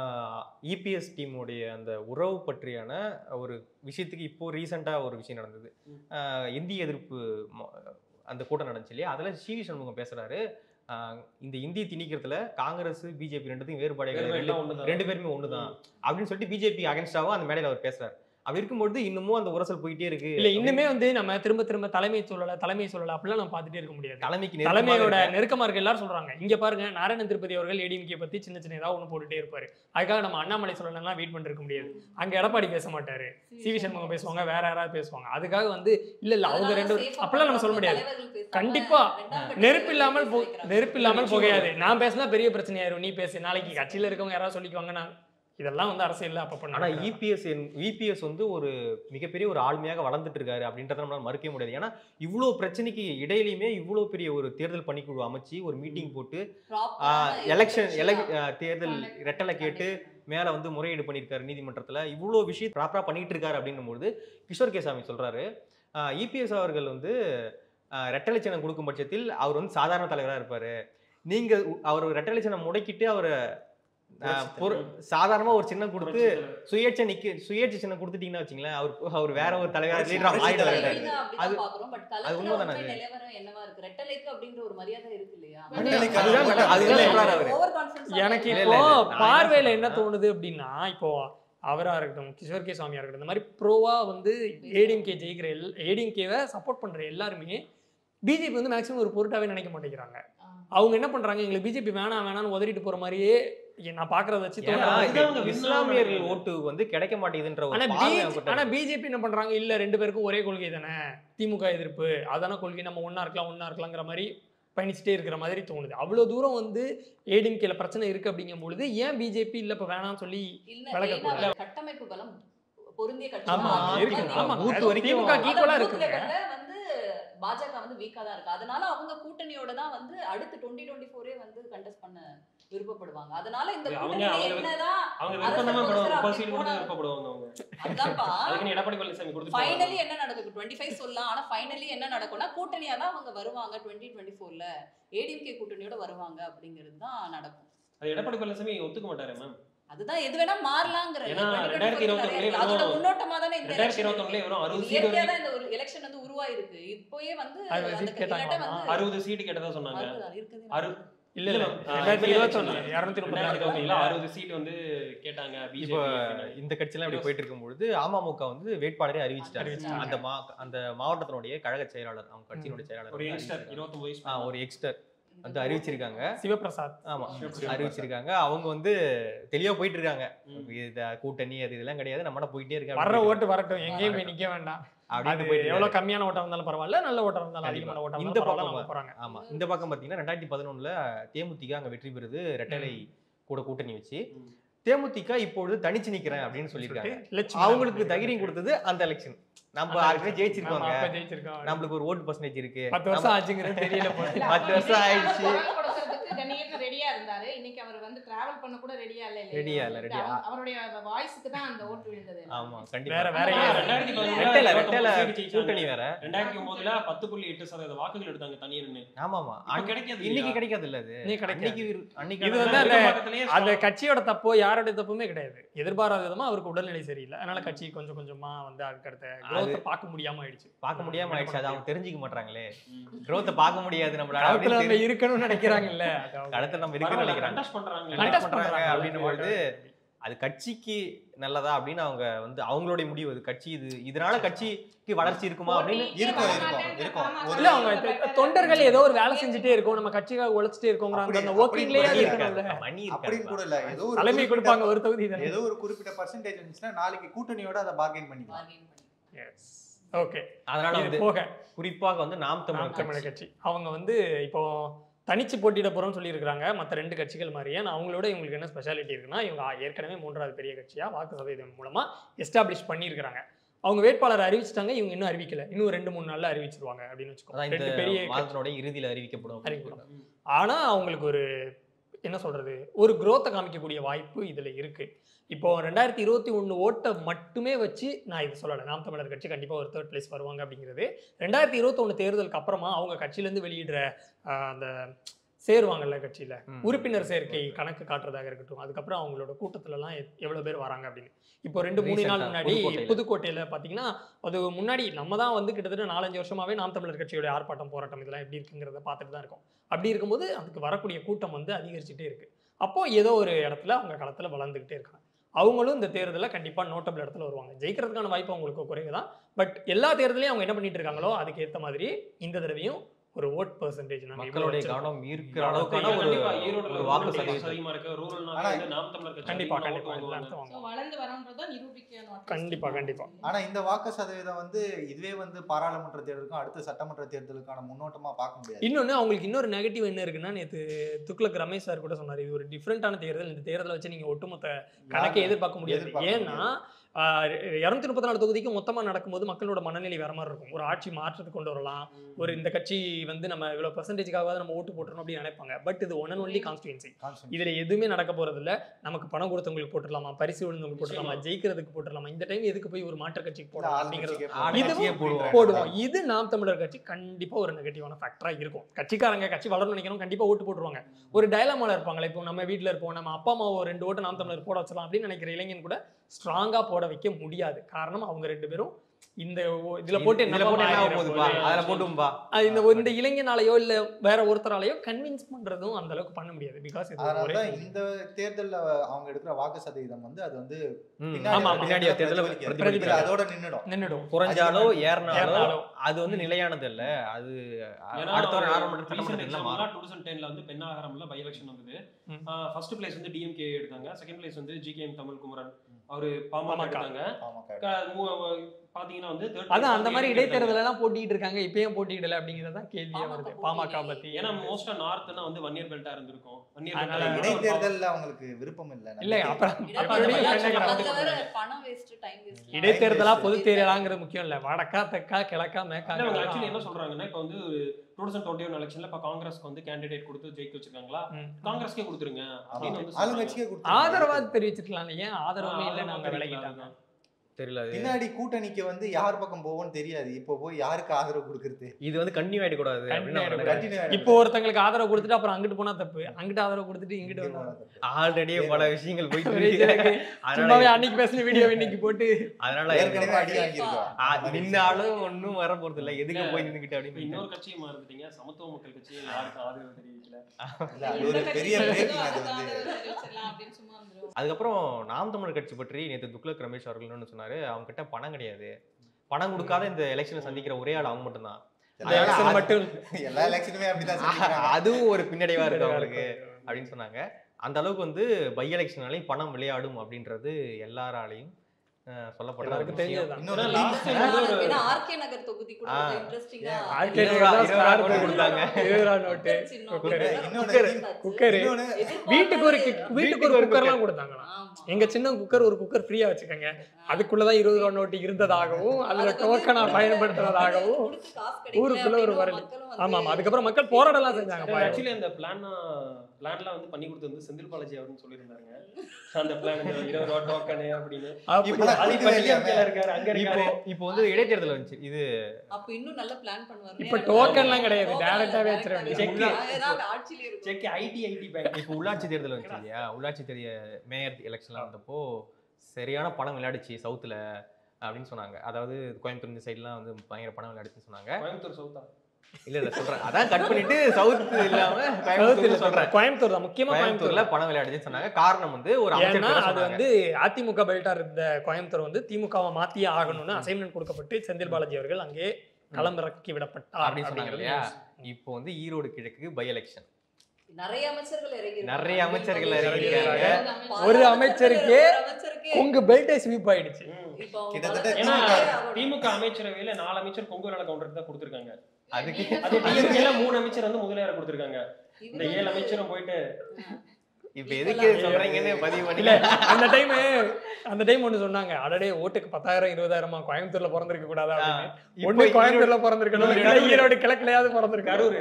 இபிஎஸ் டீமுடைய அந்த உறவு பற்றியான ஒரு விஷயத்துக்கு இப்போ ரீசெண்டாக ஒரு விஷயம் நடந்தது ஆஹ் இந்திய எதிர்ப்பு ம- அந்த கூட்டம் நடந்துச்சு இல்லையா அதில் சிவி சண்முகம் பேசுறாரு ஆஹ் இந்த இந்திய திணிக்கிறதுல காங்கிரஸ் பிஜேபி ரெண்டுத்தையும் வேறுபாடே வேறு கிடையாது. எல்லாம் ஒண்ணுதான். ரெண்டு பேருமே ஒண்ணுதான் அப்படின்னு சொல்லிட்டு பிஜேபி அகேன்ஸ்டாவும் அந்த மேடையில் அவர் பேசுறாரு அப்படி இருக்கும்போது இன்னமும் அந்த உரசல் போயிட்டே இருக்கு இல்ல இன்னுமே வந்து நம்ம திரும்ப திரும்ப தலைமை சொல்லல தலைமை சொல்லல அப்படிலாம் நம்ம பார்த்துட்டே இருக்க முடியாது தலைமைக்கு நெருக்கமாக தலைமையோட இருக்க- நெருக்கமா இருக்க எல்லாரும் சொல்றாங்க இங்க பாருங்க நாராயண திருப்பதி அவர்கள் ஏடிஎம்கே பத்தி சின்ன சின்ன ஏதாவது ஒண்ணு போட்டுட்டே இருப்பாரு அதுக்காக நம்ம அண்ணாமலை சொல்லணும்னா வெயிட் பண்ணிருக்க முடியாது அங்க எடப்பாடி பேச மாட்டாரு சி வி சண்முகம் பேசுவாங்க வேற யாராவது பேசுவாங்க அதுக்காக வந்து இல்ல இல்ல அவங்க அதனால ரெண்டு safe ஆ அப்படிலாம் நம்ம சொல்ல பண்றவங்க முடியாது தலைவர்கள் பேசாம கண்டிப்பா ரெண்டாம் கட்ட நெருப்பு இல்லாமல் போ வைக்கிறாங்க. நெருப்பு இல்லாமல் புகையாது நான் பேசினா பெரிய பிரச்சனையாயிரும் நீ பேசு நாளைக்கு கட்சியில இருக்கவங்க யாராவது சொல்லிக்குவாங்க நான் இதெல்லாம் வந்து அரசியல்ல அப்ப ஆனா பண்ண இபிஎஸ் இபிஎஸ் வந்து ஒரு மிகப்பெரிய ஒரு ஆளுமையாக வளர்ந்துட்டு இருக்காரு அப்படின்றத நம்மளால மறுக்கவே முடியாது ஏன்னா இவ்வளோ பிரச்சனைக்கு இடையிலையுமே இவ்வளோ பெரிய ஒரு தேர்தல் பணிக்குழு அமைச்சு ஒரு மீட்டிங் போட்டு Proper ஆன எலெக்ஷன் எதிர்க்கட்சியா தேர்தல் conduct ரெட்டலை கேட்டு பண்ணிட்டு மேல வந்து முறையீடு பண்ணியிருக்காரு நீதிமன்றத்துல இவ்வளோ விஷயம் ப்ராப்பரா பண்ணிட்டு இருக்காரு அப்படின்னும்போது கிஷோர் கேசாமி சொல்றாரு இபிஎஸ் அவர்கள் வந்து ஆஹ், ரெட்டலை சின்னம் கொடுக்கும் பட்சத்தில் அவர் வந்து சாதாரண தலைவரா இருப்பாரு நீங்க உ- அவர் ரெட்டலை சின்னம் முடக்கிட்டு அவர் சாதாரணமா ஒரு சின்னம் கொடுத்து சுயேட்சை நிக்க சுயேட்சை சின்னம் கொடுத்துட்டீங்கன்னா வச்சுங்களேன் அவர் அவர் வேற ஒரு தலைவர் புரட்சி லீடரா தலைவர். ஆயிடுவாரு தலைவலிதான் அப்படிதான் அது- பார்க்கிறோம். But அது களத்துல உண்மைதானே உண்மை அது? நிலவரம் என்னவா இருக்கு? ரெட்டலைக்கு அப்படின்ற ஒரு மரியாதை இருக்கு இல்லையா? ரெட்டலைக்கு அதுதான் மேடம், அதுதான் இல்ல, சொல்றாரு அவரு. over confidence ஆ எனக்கு இல்ல, இருக்கு. இல்ல, இப்போ இல்ல. நான் என்ன பார்வையில என்ன சொல்றேன்னா- தோணுது அப்படின்னா இப்போ அவரா இருக்கட்டும் கிஷோர் கே சாமியா இருக்கட்டும் இந்த மாதிரி ப்ரோவா வந்து ஏடிஎம்கே ஜெயிக்கிற எல் ஏடிஎம்கேவை சப்போர்ட் பண்ற எல்லாருமே பிஜேபி வந்து மேக்ஸிமம் ஒரு பொருட்டாவே நினைக்க மாட்டேங்கிறாங்க ஆ. அவங்க என்ன பண்றாங்க எங்களுக்கு பிஜேபி வேணாம் வேணாம்னு உதறிட்டு போற மாதிரியே நான் பாக்குறத வச்சு ஏன்னா தோணுது. அதுதான் அவங்க இஸ்லாமியர்கள் விரும்புறாங்க. ஓட்டு வந்து கிடைக்க மாட்டேங்குதுன்ற ஒரு ஆனா பார்வை பி அவங்ககிட்ட ஆனா இருக்கு. பிஜேபி என்ன பண்றாங்க இல்ல ரெண்டு பேருக்கும் ஒரே கொள்கை தானே திமுக எதிர்ப்பு அதான கொள்கை நம்ம ஒண்ணா இருக்கலாம் ஒண்ணா இருக்கலாங்கிற மாதிரி பயணிச்சுட்டே இருக்கிற மாதிரி தோணுது அவ்வளவு தூரம் வந்து ஏடிஎம்கேல பிரச்சனை இருக்கு அப்படிங்கும் பொழுது ஏன் பிஜேபி இல்ல இப்ப வேணாம்னு சொல்லி இல்ல, விளக்கக்கூடாது. ஏன்னா கட்டமைப்பு பலம் பொருந்திய கட்சி ஆமா தான். இருக்குங்க அது ஆமா பூத் அது வரைக்கும் திமுக அதான் ஈக்குவலா booth இருக்குங்க level ல வந்து பாஜக வந்து வீக்கா தான் இருக்கு அதனால அவங்க கூட்டணியோட தான் வந்து அடுத்து டுவெண்ட்டி டுவெண்ட்டி ஃபோரே வந்து கண்டெஸ்ட் பண்ண விருப்பப்படுவாங்க அதனால இந்த அவங்க- கூட்டணி அவங்க- என்னதான் அவங்க அரசு விருப்பம் தான் கொடுக்குற முப்பது அப்படி சீட் கூட போனா- விருப்பப்படுவாங்க அவங்க அதுதான்ப்பா அதுக்குன்னு எடப்பாடி பழனிசாமி கொடுத்து ஃபைனலி என்ன நடக்கும் டுவெண்ட்டி ஃபைவ் சொல்லலாம் ஆனா ஃபைனலி என்ன நடக்கும்னா கூட்டணியா தான் அவங்க வருவாங்க டுவெண்ட்டி டுவெண்ட்டி ஃபோர்ல ஏடிஎம்கே கூட்டணியோட வருவாங்க அப்படிங்கிறது தான் நடக்கும் அது எடப்பாடி பழனிசாமி ஒத்துக்க மாட்டாரு மேம் அதுதான் எது வேணா மாறலாங்கிற ஏன்னா 2024 2024 நிறைய இருக்கு. அதோட வெறும் முன்னோட்டமா தானே இந்த ரெண்டாயிரத்தி election இருபத்தொன்னுல இருக்கு. வெறும் அறுபது இது சீட் இயற்கையா வரைக்கும் தான் இந்த ஒரு எலெக்ஷன் வந்து உருவாயிருக்கு இப்போயே வந்து அறுபது அந்த seat கேட்டாங்களா? இல்லாட்ட வந்து அறுபது சீட்டு கேட்டதா சொன்னாங்க அறுபதா இருக்குது. அறு- இல்ல இல்ல இல்ல, ஆ, ரெண்டாயிரத்தி இப்ப இருபத்தொன்னு election இரநூத்தி முப்பத்தி ரெண்டாயிரத்தி நாலு இருபத்தொன்னுல அறுபது சீட் வந்து கேட்டாங்க இப்போ பிஜேபி இந்த கட்சியெல்லாம் இப்படி போயிட்டு இருக்கும்பொழுது அமமுக வந்து வேட்பாளரே அறிவிச்சிட்டாங்க அறிவிச்சிட்டாங்க. அந்த மா அந்த மாவட்டத்தினுடைய கழக செயலாளர் அவங்க கட்சியினுடைய செயலாளர் ஒரு வந்து யங்ஸ்டர் அறிவிச்சிருக்காங்க. இருபத்தொன்பது வயசு ஆ, ஒரு எக்ஸ்டர் வந்து அறிவிச்சிருக்காங்க சிவபிரசாத் ஆமா சிவபிரசாத். அறிவிச்சிருக்காங்க அவங்க வந்து தெளிவா போயிட்டு இருக்காங்க ம். இது கூட்டணி அது இதெல்லாம் கிடையாது நம்மள போயிட்டே இருக்க வர்ற ஓட்டு வரட்டும் எங்கேயும் போய் நிக்க வேண்டாம் அது அப்படின்னு போயிட்டு எவ்வளவு இருக்காங்க. கம்மியான ஓட்டா இருந்தாலும் பரவாயில்ல நல்ல ஓட்டா இருந்தாலும் கண்டிப்பா. அதிகமான ஓட்டா இந்த இருந்தாலும் பரவாயில்ல பக்கம் அவங்க போறாங்க ஆமா இந்த பக்கம் பாத்தீங்கன்னா ரெண்டாயிரத்தி பதினொன்னுல தேமுதிக அங்க வெற்றி பெறுது ரெட்டலை கூட கூட்டணி வச்சு ம். தேமுதிக இப்பொழுது தனிச்சு நிக்கிறேன் அப்படின்னு சொல்லியிருக்காங்க சொல்லிட்டு லட்சுமி அவங்களுக்கு நாராயணன் தைரியம் கொடுத்தது அந்த எலெக்ஷன் நம்ம அந்த ஆல்ரெடி election. ஜெயிச்சிருக்கோங்க ஆமா, அப்ப ஜெயிச்சிருக்கோம். நம்மளுக்கு ஒரு ஓட்டு பர்சன்டேஜ் இருக்கு பத்து வருஷம் ஆச்சுங்கிறது தெரியல போல. இல்ல, பத்து அவர் வருஷம் இன்னைக்கு ஆயிடுச்சு. குரல் கொடுக்கறதுக்கு கணேசன் ரெடியா இருந்தாரு இன்னைக்கு அவர் வந்து டிராவல் பண்ண கூட ரெடியா இல்ல இல்லையா? Ready-ஆ இல்ல, ready-ஆ. அவர்- அவருடைய வாய்ஸ்க்கு தான் அந்த ஓட்டு விழுந்தது ஆமா கண்டிப்பா வேற வேற ஆமா, ஏன்? ரெண்டாயிரத்தி பதினொன்னுல ரெட்டல இருபத்தொன்பது ரெட்டல சீட்டு ஜெயிச்சாங்க. கூட்டணி வேற ரெண்டாயிரத்தி ஒன்பதுல பத்து புள்ளி எட்டு சதவீத வாக்குகள் எடுத்தாங்க தனியர்னு ஆமாமா இப்ப கிடைக்காது இன்னைக்கு இல்லையா? கிடைக்காது இல்ல அது இன்னைக்கு கிடைக்காது. அன்னைக்கு இரு- அன்னைக்கு இது ஆனா- வந்து அந்த- பக்கத்துலயே அந்த strong. கட்சியோட தப்போ யாரோட தப்புமே கிடையாது எதிர்பாராத விதமா அவருக்கு உடல்நிலை சரியில்லை அதனால கட்சி கொஞ்சம் கொஞ்சமா வந்து அதுக்கடுத்த growth-அ பார்க்க முடியாம ஆயிடுச்சு பார்க்க முடியாம ஆயிடுச்சு அது அவங்க தெரிஞ்சுக்க மாட்டாங்களே ம். growth பார்க்க முடியாது நம்மளால களத்துல அப்படின்னு நம்ம தெரிஞ்சு- இருக்கணும்னு நினைக்கிறாங்கல்ல அது அவங்க களத்துல நம்ம இருக்குன்னு பரவாயில்ல, நினைக்கிறாங்க contest பண்றாங்க. contest contest பண்றாங்க பண்றாங்க அப்படின்னும் பொழுது அது கட்சிக்கு நல்லதா அப்படின்னு அவங்க வந்து அவங்களுடைய முடிவு அது கட்சி இது இதனால கட்சிக்கு வளர்ச்சி இருக்குமா அப்படின்னு போட்டிக்கே இருக்கும், வர இருக்கும், மாட்டேன்ற இருக்கும். பாமக ஒரு- இல்ல அவங்க தொ- தொண்டர்கள் ஏதோ ஒரு வேலை செஞ்சுட்டே இருக்கோம் நம்ம கட்சிக்காக உழைச்சிட்டே இருக்கோங்கிற அந்த அப்படி- ஒர்க்கிங்லயே அப்படி இருக்கணும்ல மணி அப்படின்னு கூட இல்ல ஏதோ ஒரு தலைமை குறிப்பிட்ட- கொடுப்பாங்க ஒரு தொகுதி தானே ஏதோ ஒரு குறிப்பிட்ட பர்சன்டேஜ் இருந்துச்சுன்னா நாளைக்கு கூட்டணியோட அதை பார்கெயின் பண்ணிக்கலாம் bargain பண்ணி. ஓகே அதனால இது வந்து போக குறிப்பாக வந்து நாம் நாம் தமிழர் தமிழர் கட்சி கட்சி அவங்க வந்து இப்போ தனிச்சு போட்டியிட போறோம்னு சொல்லியிருக்காங்க மற்ற ரெண்டு கட்சிகள் மாதிரியே நான் அவங்களோட இவங்களுக்கு என்ன ஸ்பெஷாலிட்டி இருக்குன்னா இவங்க ஏற்கனவே மூன்றாவது பெரிய கட்சியா வாக்கு சதவீதம் மூலமா எஸ்டாப்ளிஷ் பண்ணியிருக்காங்க அவங்க வேட்பாளர் அறிவிச்சிட்டாங்க இவங்க இன்னும் அறிவிக்கல இன்னும் ரெண்டு மூணு நாள்ல அறிவிச்சிருவாங்க அப்படின்னு அதான் வச்சுக்கோங்க இந்த ரெண்டு பெரிய கட்சி. மாதத்தினுடைய இறுதியில் அறிவிக்கப்படும் அப்படின்னு அறிவிக்கப்படும். ஆனா அவங்களுக்கு ஒரு என்ன சொல்றது ஒரு growth-அ காமிக்கக்கூடிய வாய்ப்பு இதுல இருக்கு இப்போ ரெண்டாயிரத்தி இருபத்தி ஒன்று ஓட்டை மட்டுமே வச்சு நான் இது சொல்லலை நாம் தமிழர் கட்சி கண்டிப்பாக ஒரு தேர்ட் பிளேஸ் வருவாங்க அப்படிங்கிறது ரெண்டாயிரத்தி இருபத்தொன்று தேர்தலுக்கு அப்புறமா அவங்க கட்சியிலேருந்து வெளியிடுற ஆஹ், அந்த சேருவாங்கல்ல கட்சியில் ம். உறுப்பினர் சேர்க்கை கணக்கு காட்டுறதாக இருக்கட்டும் அதுக்கப்புறம் அவங்களோட கூட்டத்துலலாம் எத்- எவ்வளவு பேர் வராங்க அப்படின்னு இப்போ ரெண்டு மூணு நாள் Recent-ஆ முன்னாடி புதுக்கோட்டையில. புதுக்கோட்டையில பார்த்தீங்கன்னா அது முன்னாடி நம்ம தான் வந்து கிட்டத்தட்ட நாலஞ்சு வருஷமாவே நாம் தமிழர் கட்சியோட ஆர்ப்பாட்டம் போராட்டம் இதெல்லாம் எப்படி இருக்குங்கிறத பார்த்துட்டு தான் இருக்கோம் அப்படி இருக்கும்போது அதுக்கு வரக்கூடிய கூட்டம் வந்து அதிகரிச்சுட்டே இருக்கு அப்போ ஏதோ ஒரு இடத்துல அவங்க களத்துல வளர்ந்துக்கிட்டே இருக்காங்க அவங்களும் இந்த தேர்தலில் கண்டிப்பாக நோட்டபிள் இடத்துல வருவாங்க ஜெயிக்கிறதுக்கான வாய்ப்பு அவங்களுக்கு குறைவு தான் பட் எல்லா தேர்தலையும் அவங்க என்ன பண்ணிட்டு இருக்காங்களோ அதுக்கு ஏற்ற மாதிரி இந்த தடவையும் ஒரு ஓட் பர்சன்டேஜ் மக்களுடைய கவனம் ஈர்க்கிற கவனத்தை அளவுக்கான ஒரு கண்டிப்பா ஈரோடுல ஒரு வாக்கு rural சதவீதம் அதிகமா இருக்கு ரூரல்னா ஆனா- வந்து நாம் தமிழர் கட்சி கண்டிப்பா அதிகமா கண்டிப்பா ஓட்டு வாங்குவாங்க. எல்லாத்தையும் So, வாங்குவாங்க வளர்ந்து வரோன்றதை நிரூபிக்கணும் at least. கண்டிப்பா கண்டிப்பா ஆனா இந்த வாக்கு சதவீதம் வந்து இதுவே வந்து பாராளுமன்ற தேர்தலுக்கும் அடுத்த சட்டமன்ற தேர்தலுக்கான முன்னோட்டமா பார்க்க முடியாது இன்னொன்று அவங்களுக்கு இன்னொரு நெகட்டிவ் என்ன இருக்குன்னா நேற்று துக்ளக் ரமேஷ் சார் கூட சொன்னார் இது ஒரு டிஃப்ரெண்டான தேர்தல் இந்த தேர்தலை வச்சு நீங்கள் ஒட்டுமொத்த கணக்கை யாரும் எதிர்பார்க்க முடியாது எதிர்பார்க்க ஏன்னா இரநூத்தி முப்பத்தி நாலு தொகுதிக்கு மொத்தமாக நடக்கும்போது மக்களோட மனநிலை வேற மாதிரி இருக்கும் ஒரு ஆட்சி மாற்றத்துக்கு கொண்டு வரலாம் ஒரு இந்த கட்சி வந்து நம்ம இவ்வளோ பர்சன்டேஜ்க்காக நம்ம ஓட்டு போட்டுறோம் அப்படின்னு நினைப்பாங்க பட் இது one and only constituency Constant. இதுல எதுவுமே நடக்க போறது இல்ல நமக்கு பணம் கொடுத்தவங்களுக்கு போட்டுடலாமா பரிசு விழுந்தவங்களுக்கு போட்டுடலாமா ஜெயிக்கிறதுக்கு போட்டுடலாமா இந்த டைம் எதுக்கு போய் ஒரு மாற்று கட்சிக்கு இல்ல, போடலாம் ஆள் அப்படிங்கிறது கட்சிக்கே ஆள் போடுவோம். கட்சியே போடுவோம். போடுவோம் இது நாம் தமிழர் கட்சி கண்டிப்பா ஒரு நெகட்டிவான ஃபேக்டரா இருக்கும் கட்சிக்காரங்க கட்சி வளரணும் நினைக்கணும் கண்டிப்பா ஓட்டு போட்டுருவாங்க ஒரு டயலாமால இருப்பாங்களே இப்போ நம்ம வீட்ல இருப்போம் நம்ம அப்பா அம்மா ஒரு ரெண்டு ஓட்டு நாம் தமிழர் போட வச்சலாம் அப்படின்னு நினைக்கிற இளைஞன் கூட ஸ்ட்ராங்கா போட வைக்க முடியாது காரணம் அவங்க ரெண்டு பேரும் இந்த ஓ- இதுல போட்டு இதுல என்ன போட்டு என்ன ஆக ஆயிரம் போகுதுப்பா போகுது? அதுல போட்டும்பா அது இந்த ஒரு- இந்த இளைஞனாலேயோ இல்ல வேற ஒருத்தராலேயோ கன்வின்ஸ் பண்றதும் அந்த அளவுக்கு பண்ண முடியாது பிகாஸ் இது ஒரே அதனாலதான் இந்த தேர்தல்ல அவங்க எடுக்கிற வாக்கு சதவீதம் வந்து அது வந்து ம். பின்னாடி ஆமா, வர பின்னாடி தேர்தல்ல தேர்தல பிரதிபலிக்காது. பிரதிபலிக்காது. இல்ல, அதோட நின்னுடும் நின்றுடும் குறைஞ்சாலோ ஏறினாலோ ஏறினாலோ. அது வந்து நிலையானது இல்ல அது ஏன்னா அடுத்த ஒரு நாடாளுமன்ற recent சட்டமன்றத்துல example-ல மாறும் 2010 வந்து பெண்ணாகரம்ல பை எலெக்ஷன் வந்தது ம். ஃபர்ஸ்ட் பிளேஸ் வந்து டிஎம்கே எடுத்தாங்க செகண்ட் பிளேஸ் வந்து ஜிகேஎம் தமிழ் குமரன் அவரு பாமக பாமக. எடுத்தாங்க பாமக. க- மூ- பாத்தீங்கன்னா வந்து third அதான் place அந்த மாதிரி வந்து எடுத்தாங்க. இடைத்தேர்தல் எல்லாம் போட்டிட்டு இருக்காங்க இப்பயும் போட்டியிடல அப்படிங்கிறது தான் கேள்வியா பாமக வருது போட்டியிடல. பாமக பத்தி ஏன்னா மோஸ்டா நார்த்னா வந்து ஒன் இயர் பெல்ட்டா இருந்திருக்கும் ஒன் இயர் அதனால பெல்ட் இடைத்தேர்தல்ல அவங்களுக்கு விருப்பம் இல்லை இல்ல அப்புறம் இடைத்தேர்தல் அப்படியே அதுல ஃப்ரெண்டாக வேற பணம் வேஸ்ட் டைம் வேஸ்ட் இடைத்தேர்தலா பொது தேர்தலாங்கிறது முக்கியம் இல்ல வடக்கா தெக்கா கிழக்கா மேக்கா அவங்க ஆக்சுவலி என்ன சொல்றாங்கன்னா இப்போ வந்து டூ தௌசண்ட் டுவெண்ட்டி ஒன் எலெக்ஷன்ல இப்போ காங்கிரஸ்க்கு வந்து கேண்டிடேட் கொடுத்து ஜெயிக்க வச்சிருக்காங்களா ம். காங்கிரஸ்க்கே கொடுத்துருங்க அப்படின்னு வந்து சொல்றாங்க. ஆளுங்கட்சியே கொடுத்தாங்க. ஆதரவா தெரிவிச்சிருக்கலாம் ஏன் ஆதரவுமே இல்ல ஆதரவா நாங்க தெரிவிக்கல விலகிட்டாங்க அதுதான். தெரியல அது பின்னாடி கூட்டணிக்கு வந்து யார் பக்கம் போவோம்னு தெரியாது இப்போ போய் யாருக்கு ஆதரவு கொடுக்கறது இது வந்து கண்டினியூ ஆயிட கூடாது அப்படின்னு அவர் Continue நினைக்கிறாரு. Continue இப்போ ஒருத்தங்களுக்கு ஆதரவு கொடுத்துட்டு அப்புறம் அங்கிட்டு போனா தப்பு அங்கிட்டு ஆதரவு கொடுத்துட்டு இங்கிட்டு இங்க வந்தா போனது. ஆல்ரெடியே பல விஷயங்கள் போயிட்டு ஒரே இருக்கு ஜெருக்கு. சும்மாவே அதனால அன்னைக்கு பேசின வீடியோ இன்னைக்கு போட்டு அதனால ஏற்கனவே அடி வாங்கியிருக்கோம் ஆ, நின்னாலும் ஒண்ணும் வர போறது இல்ல எதுக்கு இல்ல. போய் நின்னுக்கிட்டு இப்ப அப்படின்னு இன்னொரு கட்சியை மறந்துட்டீங்க சமத்துவ மக்கள் கட்சி யாருக்கும் ஆதரவு தெரிவிக்கல இல்ல, அது ஒரு பெரிய பிரேக்கிங் அது வந்து அப்படின்னு சும்மா வந்துரும் அதுக்கப்புறம் நாம் தமிழர் கட்சி பற்றி நேற்று துக்ளக் ரமேஷ் அவர்கள் என்ன சொன்னாரு அவங்க கிட்ட பணம் கிடையாது பணம் கொடுக்காத இந்த எலெக்ஷனை சந்திக்கிற ஒரே ஆள் அவங்க மட்டும்தான் எல்லா அதனால election அது- மட்டும் எல்லா எலெக்ஷனுமே அப்படிதான் சொல்லிக்கிறாங்க. அதுவும் ஒரு பின்னடைவா இருக்கு அவங்களுக்கு அப்படின்னு சொன்னாங்க அந்த அளவுக்கு வந்து பை எலெக்ஷனாலையும் பணம் விளையாடும் அப்படின்றது எல்லாராலையும் அஹ், சொல்லப்படுற ஒரு எல்லாருக்கும் விஷயம். தெரிஞ்சதுதான் இன்னொரு ஏன்னா last time ஏன்னா வந்து ஒரு- ஆர்கே நகர் தொகுதி கூட ஆ. இன்ட்ரெஸ்டிங்கா ஆர்கே இருபது நகர் தான் ரூபா- இருபது star ரூபா பண்ணி கொடுத்தாங்க. இருபது ரூபா நோட்டு குக்கர், இன்னொன்னு குக்கர், திமுக- குக்கர் இன்னொன்னு வீட்டுக்கு ஒரு கிக்- வீட்டுக்கு ஒரு குக்கர்லாம் கொடுத்தாங்களாம் எங்க சின்ன குக்கர் ஒரு குக்கர் ஃப்ரீயா வச்சுக்கோங்க அதுக்குள்ளதான் இருபது ரூபா நோட்டு இருந்ததாகவும் அதுல டோக்கனா பயன்படுத்துறதாகவும் ஊருக்குள்ள ஒரு வரலி. ஆமா ஆமா அதுக்கப்புறம் மக்கள் போராடலாம் செஞ்சாங்க பாவம். ஆக்சுவலி அந்த பிளான் பிளான்லாம் வந்து பண்ணி கொடுத்தது வந்து செந்தில் பாலாஜி அவர்னு சொல்லியிருந்தாங்க அந்த பிளான் இருபது ரூபா டோக்கனு அப்படின்னு அப்படி இப்ப- அது இப்ப DMK ல இருக்காரு அங்க இப்போ இருக்காரு இப்போ வந்து இடைத்தேர்தல் வந்துச்சு இது அப்ப இன்னும் நல்ல பிளான் பண்ணுவாரு இப்ப tokenலாம் கிடையாது. direct-ஆவே வச்சிட வேண்டியது. ஏதாவது ஆட்சியில இருக்கும் செக் ஐடி ஐடி பேங்க் இப்போ உள்ளாட்சி தேர்தல் வந்துச்சு இல்லையா உள்ளாட்சி தேர்தல் மேயர் எலெக்ஷன்ல வந்தப்போ சரியான பணம் விளையாடுச்சு சவுத்துல அப்படின்னு சொன்னாங்க அதாவது கோயம்புத்தூர் இந்த சைட்லாம் வந்து பயங்கர பணம் விளையாடுச்சுன்னு சொன்னாங்க கோயம்புத்தூர் சவுத்தா இல்ல இல்ல சொல்றேன் அதான் கட் பண்ணிட்டு சவுத் இல்லாம சவுத்துல கோயம்புத்தூர்ல சொல்றேன் கோயம்புத்தூர் தான் முக்கியமா கோயம்புத்தூர்ல கோயம்புத்தூர்ல பணம் விளையாடுச்சுன்னு சொன்னாங்க காரணம் வந்து ஒரு அமைச்சர் ஏன்னா பேர் அது சொன்னாங்க. வந்து அதிமுக பெல்ட்டா இருந்த கோயம்புத்தூர் வந்து திமுகவை மாத்தியே ஆகணும்னு அசைன்மெண்ட் கொடுக்கப்பட்டு செந்தில் பாலாஜி அவர்கள் அங்கே களமிறக்கி விடப்பட்டார் அப்படின்னு சொன்னாங்க அப்படிங்கிறது இல்லையா இப்போ வந்து ஈரோடு கிழக்கு பை எலெக்ஷன் நிறைய அமைச்சர்கள் இறங்கி நிறைய அமைச்சர்கள் இறங்கியிருக்காங்க. ஒரு அமைச்சருக்கே அமைச்சருக்கே உங்க பெல்ட்டை ஸ்வீப் ஆயிடுச்சு இப்போ அவங்க கிட்டத்தட்ட வளர்ச்சி ஏன்னா ஆகணும். திமுக அமைச்சரவையில நாலு அமைச்சர் கொங்கு வேலை கவுண்டருக்கு தான் கொடுத்துருக்காங்க அதுக்கு அதே டிஎம்கேல மூணு அமைச்சர் வந்து முதலியார் கொடுத்துருக்காங்க இந்த இவங்க ஏழு வந்து- அமைச்சரும் போயிட்டு இப்ப எதுக்கு சொல்றீங்கன்னு பதிவு இல்ல பண்ணல அந்த டைம் அந்த டைம் ஒண்ணு சொன்னாங்க அடடே ஓட்டுக்கு பத்தாயிரம் இருபதாயிரமா கோயம்புத்தூர்ல பிறந்திருக்க கூடாதா அப்படின்னு இப்போ ஒண்ணு ஈரோடு- கோயம்புத்தூர்ல பிறந்திருக்கணும் ஈரோடு- இல்ல ஈரோடு கிழக்குலயாவது பிறந்திருக்காரு கரூர்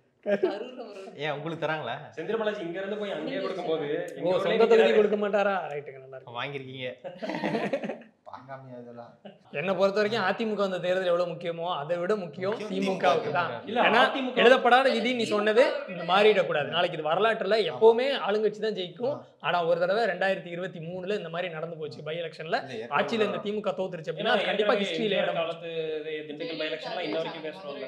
கரூர்ல ஒரு ஏன் உங்களுக்கு தராங்களா செந்தில் பாலாஜி இங்க இருந்து போய் அங்கேயே கொடுக்கும்போது எங்க ஓ ஊர்லயே சொந்த தொகுதி நிக்கிறாரு. கொடுக்க மாட்டாரா ரைட்டுங்க நல்லா இருக்கு வாங்கியிருக்கீங்க வாங்காமையா இதெல்லாம் என்னை பொறுத்த வரைக்கும் அதிமுக அந்த தேர்தல் எவ்வளவு முக்கியமோ அதை விட முக்கியம் முக்கியம் திமுகவுக்கு தான் இல்ல ஏன்னா அதிமுக எழுதப்படாத விதி நீ சொன்னது இந்த மாறிடக்கூடாது நாளைக்கு இது வரலாற்றுல எப்பவுமே ஆளுங்கட்சி தான் ஜெயிக்கும் ஆனா ஒரு தடவை ரெண்டாயிரத்தி இருபத்தி மூணுல இந்த மாதிரி நடந்து போச்சு பை எலெக்ஷன்ல இல்ல, ஏற்கனவே ஆட்சியில இந்த திமுக தோத்துருச்சு ஏன்னா அப்படின்னா அது கண்டிப்பா ஏற்கனவே ஹிஸ்டரியில எம்ஜிஆர் இடம் காலத்து இது திண்டுக்கல் பை எலெக்ஷன்லாம் இன்ன வரைக்கும் பேசுறோம்ல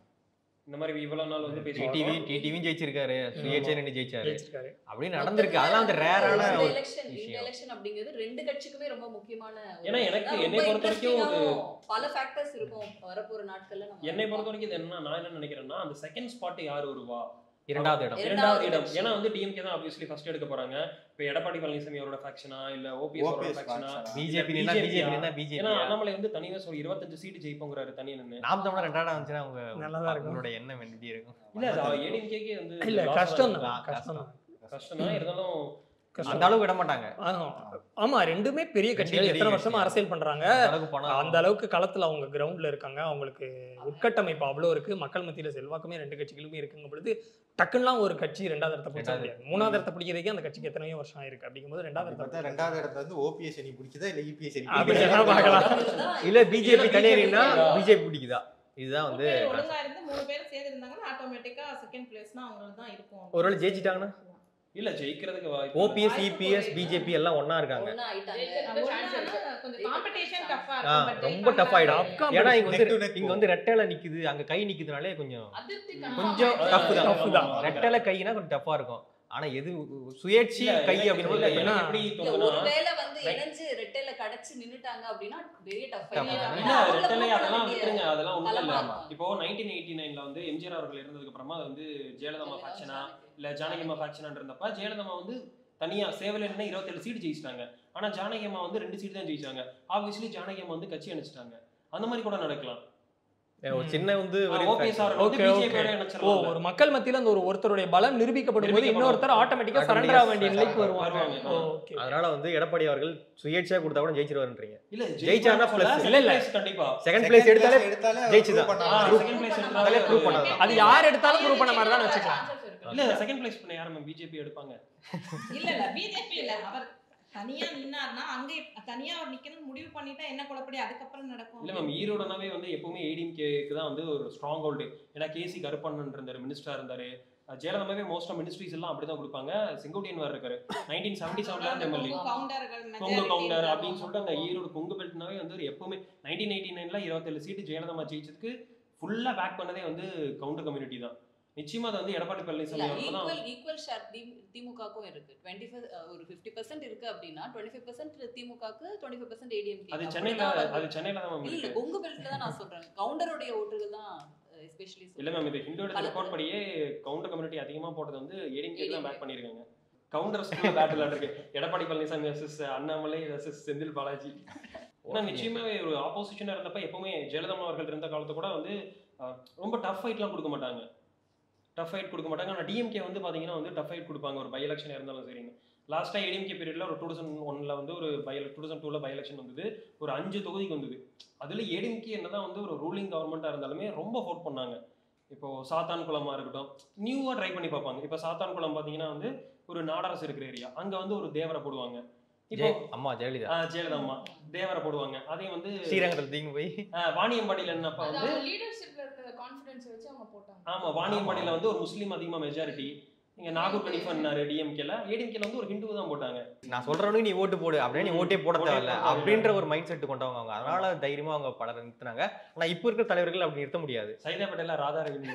இந்த மாதிரி இவ்வளவு நாள் வந்து டிடிவி பேசுவோம் டிடிவியும் ஜெயிச்சிருக்காரு சுயேட்சை நின்று ஜெயிச்சாரு ஜெயிச்சிருக்காரு அப்படின்னு நடந்திருக்கு அதெல்லாம் வந்து ரேரான இந்த ஒரு election- இந்த விஷயம். election அப்படிங்கிறது ரெண்டு கட்சிக்குமே ரொம்ப முக்கியமான ஒரு- ஏன்னா எனக்கு- ரொம்ப என்னை பொறுத்த வரைக்கும் ஒரு- interesting-ஆவும் பல ஃபேக்டர்ஸ் இருக்கும் வரப்போற நாட்கள்ல நம்ம என்னை பொறுத்த வரைக்கும் இது என்ன நான் என்ன நினைக்கிறேன்னா அந்த செகண்ட் ஸ்பாட் யார் வருவா இரண்டாவது இடம் இரண்டாவது இரண்டாவது இடம் கட்சி. ஏன்னா வந்து டிஎம்கே தான் ஆப்வியஸ்லி ஃபர்ஸ்ட் எடுக்க போறாங்க இப்போ எடப்பாடி பழனிசாமி அவரோட ஃபேக்ஷனா இல்ல ஓபிஎஸ் அவரோட OPS ஃபேக்ஷனா faction. பிஜேபி BJP நின்னா பிஜேபி யா? நின்னா ஏன்னா பிஜேபி அண்ணாமலை வந்து தனியா ஒரு இருபத்தஞ்சு சீட்டு ஜெயிப்போங்கிறாரு தனியா நின்னு நாம் தமிழர் ரெண்டாவது வந்துச்சுன்னா அவங்க நல்லாதான் இருக்கும். அவங்களோட எண்ணம் எப்படி இருக்கும் இல்ல அது ஏடிஎம்கேக்கே வந்து இல்ல loss கஷ்டம் தான் தான் கஷ்டம். கஷ்டம் தான் கஷ்டம் தான் இருந்தாலும் அந்த அளவுக்கு விட மாட்டாங்க ஆமா. ஆமா ரெண்டுமே பெரிய கட்சிகள் பெரிய எத்தனை கட்சி. வருஷமா அரசியல் பண்றாங்க அந்த அளவுக்கு பணம் அந்த அளவுக்கு களத்துல அவங்க கிரவுண்ட்ல இருக்காங்க அவங்களுக்கு உட்கட்டமைப்பு அவ்வளோ இருக்கு மக்கள் மத்தியில செல்வாக்குமே ரெண்டு கட்சிகளுமே இருக்குங்க பொழுது டக்குன்னுலாம் ஒரு கட்சி ரெண்டாவது இடத்த பிடிச்ச ரெண்டாவது. முடியாது மூணாவது இடத்த பிடிக்கிறதுக்கே அந்த கட்சிக்கு எத்தனையோ வருஷம் ஆயிருக்கு அப்படிங்கும்போது ரெண்டாவது அப்படி பார்த்தா இடத்த ரெண்டாவது இடத்துல வந்து ஓபிஎஸ் அணி பிடிக்குதா இல்ல இபிஎஸ் அணி அப்படி பிடிக்குதா? வேணா பார்க்கலாம். இல்ல பிஜேபி இல்ல, தனியாரின்னா BJP பிஜேபி பிடிக்குதா இதுதான் வந்து மூணு பேர் ஒழுங்கா இருந்து மூணு பேர் சேர்ந்து இருந்தாங்கன்னா ஆட்டோமேட்டிக்கா செகண்ட் பிளேஸ்னா அவங்களுக்கு தான் இருக்கும் ஒருவேளை ஜெயிச்சிட்டாங்கன்னா இல்ல ஜெயிக்கிறதுக்கு வாய்ப்பு ஓபிஎஸ் வாய்ப்பு இபிஎஸ் குறைவு. பிஜேபி எல்லாம் ஒண்ணா இருக்காங்க ஒண்ணா ஆயிட்டாங்க ஒண்ணா கொஞ்சம் காம்படிஷன் டஃபா ஆ, இருக்கும் ரொம்ப tough ஆயிடும். ஏன்னா இங்க Neck to வந்து neck இங்க வந்து ரெட்டையில நிக்குது அங்க கை நிக்குதுனாலே கொஞ்சம் கொஞ்சம் அதான், tough தான். tough தான். ரெட்டைல கைனா கொஞ்சம் டஃப்பா இருக்கும் ஆனா எது சுயேட்சி இல்ல, கை எனக்கு- அப்படின்னு இல்ல, கைனா எனக்கு எப்படி இல்ல, தோணுதுன்னா ஒருவேளை வந்து இணைஞ்சு ரெட்டையில கடைச்சு நின்னுட்டாங்க அப்படின்னா பெரிய டஃப் Tough. இல்ல ரெட்டலை அதெல்லாம் விட்டுருங்க அதெல்லாம் ஒண்ணும் இல்ல களமா இருக்கும். இப்போ நைன்டீன் எயிட்டி நைன்ல வந்து எம்ஜிஆர் அவர்கள் இருந்ததுக்கு அப்புறமா அது வந்து ஜெயலலிதா ஃபேக்ஷனா இல்ல ஜானகியம்மா ஃபேக்ஷனா இருந்தப்ப ஜெயலலிதா வந்து தனியா சேவல நின்று இருபத்தேழு சீட் ஜெயிச்சிட்டாங்க ஆனா ஜானகியம்மா வந்து ரெண்டு சீட் தான் ஜெயிச்சாங்க ஆப்வியஸ்லி ஜானகியம்மா வந்து கட்சி அணைச்சிட்டாங்க அந்த மாதிரி கூட நடக்கலாம் ஒரு சின்ன வந்து ஒரு ஓபிஎஸ் fact. அவர்கள் வந்து Okay, okay. பிஜேபியோட ஓ இணைச்சிடலாம் ஒரு மக்கள் மத்தியில அந்த ஒரு ஒருத்தருடைய பலம் நிரூபிக்கப்படும் போது நிரூபிக்கப்படும். இன்னொருத்தர் ஆட்டோமேட்டிக்கா சரண்டர் ஆக வேண்டிய நிலைக்கு வருவாங்க வருவாங்க. ஓகே அதனால வந்து எடப்பாடி அவர்கள் சுயேட்சையா கொடுத்தா கூட ஜெயிச்சிருவாருன்றீங்க இல்ல ஜெயிச்சாருன்னா plus. இல்ல இல்ல கண்டிப்பா செகண்ட் பிளேஸ் எடுத்தாலே எடுத்தாலே ஜெயிச்சுதான். prove ஆ, பண்ணாங்க. second place அதே prove பண்ணாது. அது யார் எடுத்தாலும் prove பண்ண மாதிரி தான் வச்சுக்கலாம். இல்ல செகண்ட் பிளேஸ் பண்ண யாரும் பிஜேபி எடுப்பாங்க இல்ல இல்ல பிஜேபி இல்ல அவர் தனியா நின்னார்னா அங்க தனியா அவர் நிக்கணும்னு முடிவு பண்ணிட்டா என்ன குழப்படி அதுக்கப்புறம் நடக்கும் இல்ல மேம் ஈரோடுனாவே வந்து எப்பவுமே ஏடிஎம்கேக்கு தான் வந்து ஒரு ஸ்ட்ராங் ஹோல்டு ஏன்னா கேசி கருப்பண்ணன் இருந்தாரு மினிஸ்டரா இருந்தாரு அஹ் ஜெயலலிதாவே மோஸ்ட் ஆஃப் மினிஸ்ட்ரிஸ் எல்லாம் அப்படிதான் கொடுப்பாங்க செங்கோட்டையன் வேற இருக்காரு நைன்டீன் செவன்டி செவன்ல இருந்து எம்எல்ஏ கவுண்டர்கள் கொங்கு கவுண்டர் அப்படின்னு சொல்லிட்டு அந்த ஈரோடு கொங்கு பெல்ட்னாவே வந்து ஒரு எப்பவுமே நைன்டீன் எயிட்டி நைன்ல இருபத்தேழு சீட்டு ஜெயலலிதா ஜெயிச்சதுக்கு ஃபுல்லா பேக் பண்ணதே வந்து கவுண்டர் கம்யூனிட்டி தான் நிச்சயமா அது வந்து எடப்பாடி பழனிசாமி அவர்கள் தான் ஈக்குவல் ஈக்குவல் ஷேர் திமுகவுக்கும் இருக்கு டுவெண்ட்டி ஒரு ஃபிஃப்டி பர்சன்ட் இருக்கு அப்படின்னா டுவெண்ட்டி ஃபைவ் பர்சன்ட் திமுகக்கு டுவெண்ட்டி ஃபைவ் பர்சன்ட் ஏடிஎம்கே அது சென்னையில அது சென்னையில தான் மேம் இல்ல இருக்கு கொங்கு பெல்ட்ல தான் நான் சொல்றேன் கவுண்டருடைய ஓட்டுகள் தான் எஸ்பெஷலி இல்ல மேம் இது ஹிந்து பல ரிப்போர்ட் படியே கவுண்டர் கம்யூனிட்டி அதிகமா போட்டது வந்து ஏடிஎம்கே தான் பேக் பண்ணிருக்காங்க கவுண்டர் ஸ்கூல் பேட்டில் இருக்கு எடப்பாடி பழனிசாமி வர்சஸ் அண்ணாமலை வர்சஸ் செந்தில் பாலாஜி ஏன்னா நிச்சயமாவே ஒரு ஆப்போசிஷனா இருந்தப்ப எப்பவுமே ஜெயலலிதா அவர்கள் இருந்த காலத்து கூட வந்து அஹ், ரொம்ப டஃப் ஃபைட்லாம் கொடுக்க மாட்டாங்க டஃப் ஃபைட் கொடுக்க மாட்டாங்க ஆனால் டிஎம்கே வந்து பாத்தீங்கன்னா வந்து டஃப் ஃபைட் கொடுப்பாங்க ஒரு பை எலெக்ஷன் இருந்தாலும் சரிங்க லாஸ்ட்டாக ஏடிஎம்கே பீரியட்ல ஒரு டூ தௌசண்ட் ஒன்ல வந்து ஒரு பை டூ தௌசண்ட் டூவில் பை எலெக்ஷன் வந்தது ஒரு அஞ்சு தொகுதிக்கு வந்தது அதுல ஏடிஎம்கே என்னதான் வந்து ஒரு ரூலிங் கவர்மெண்ட்டாக இருந்தாலுமே ரொம்ப ஃபோர்ட் பண்ணாங்க இப்போ சாத்தான் குளமா இருக்கட்டும் நியூவா ட்ரை பண்ணி பார்ப்பாங்க இப்போ சாத்தான் குளம் பாத்தீங்கன்னா வந்து ஒரு நாடரசு இருக்கிற ஏரியா அங்க வந்து ஒரு தேவரை போடுவாங்க இப்போ ஜெய- அம்மா ஜெயலலிதா ஆஹ், ஜெயலலிதா அம்மா தேவரை போடுவாங்க அதையும் வந்து ஸ்ரீரங்கத்தில் தீங்கு போய் ஆஹ், வாணியம்பாடியில என்னப்பா வந்து லீடர்ஷிப்ல இருக்க கான்ஃபிடன்ஸ் வச்சு அவங்க போட்டாங்க ஆமா வாணியம்பாடியில வந்து ஒரு முஸ்லீம் அதிகமா மெஜாரிட்டி இங்க நாகூர் கணிஃபன்னாரு டிஎம்கேல ஏடிஎம்கேல வந்து ஒரு ஹிந்து தான் போட்டாங்க நான் சொல்றவனுக்கு நீ ஓட்டு போடு அப்படின்னு நீ ஓட்டே போட ஓட்டே தேவையில்ல போட தேவையில்ல. அப்படின்ற ஒரு மைண்ட் செட் கொண்டவங்க அவங்க அதனால தைரியமா அவங்க பலரை நிறுத்தினாங்க ஆனா இப்ப இருக்கிற தலைவர்கள் அப்படி நிறுத்த முடியாது சைதா பட்டேல ராதா ரவி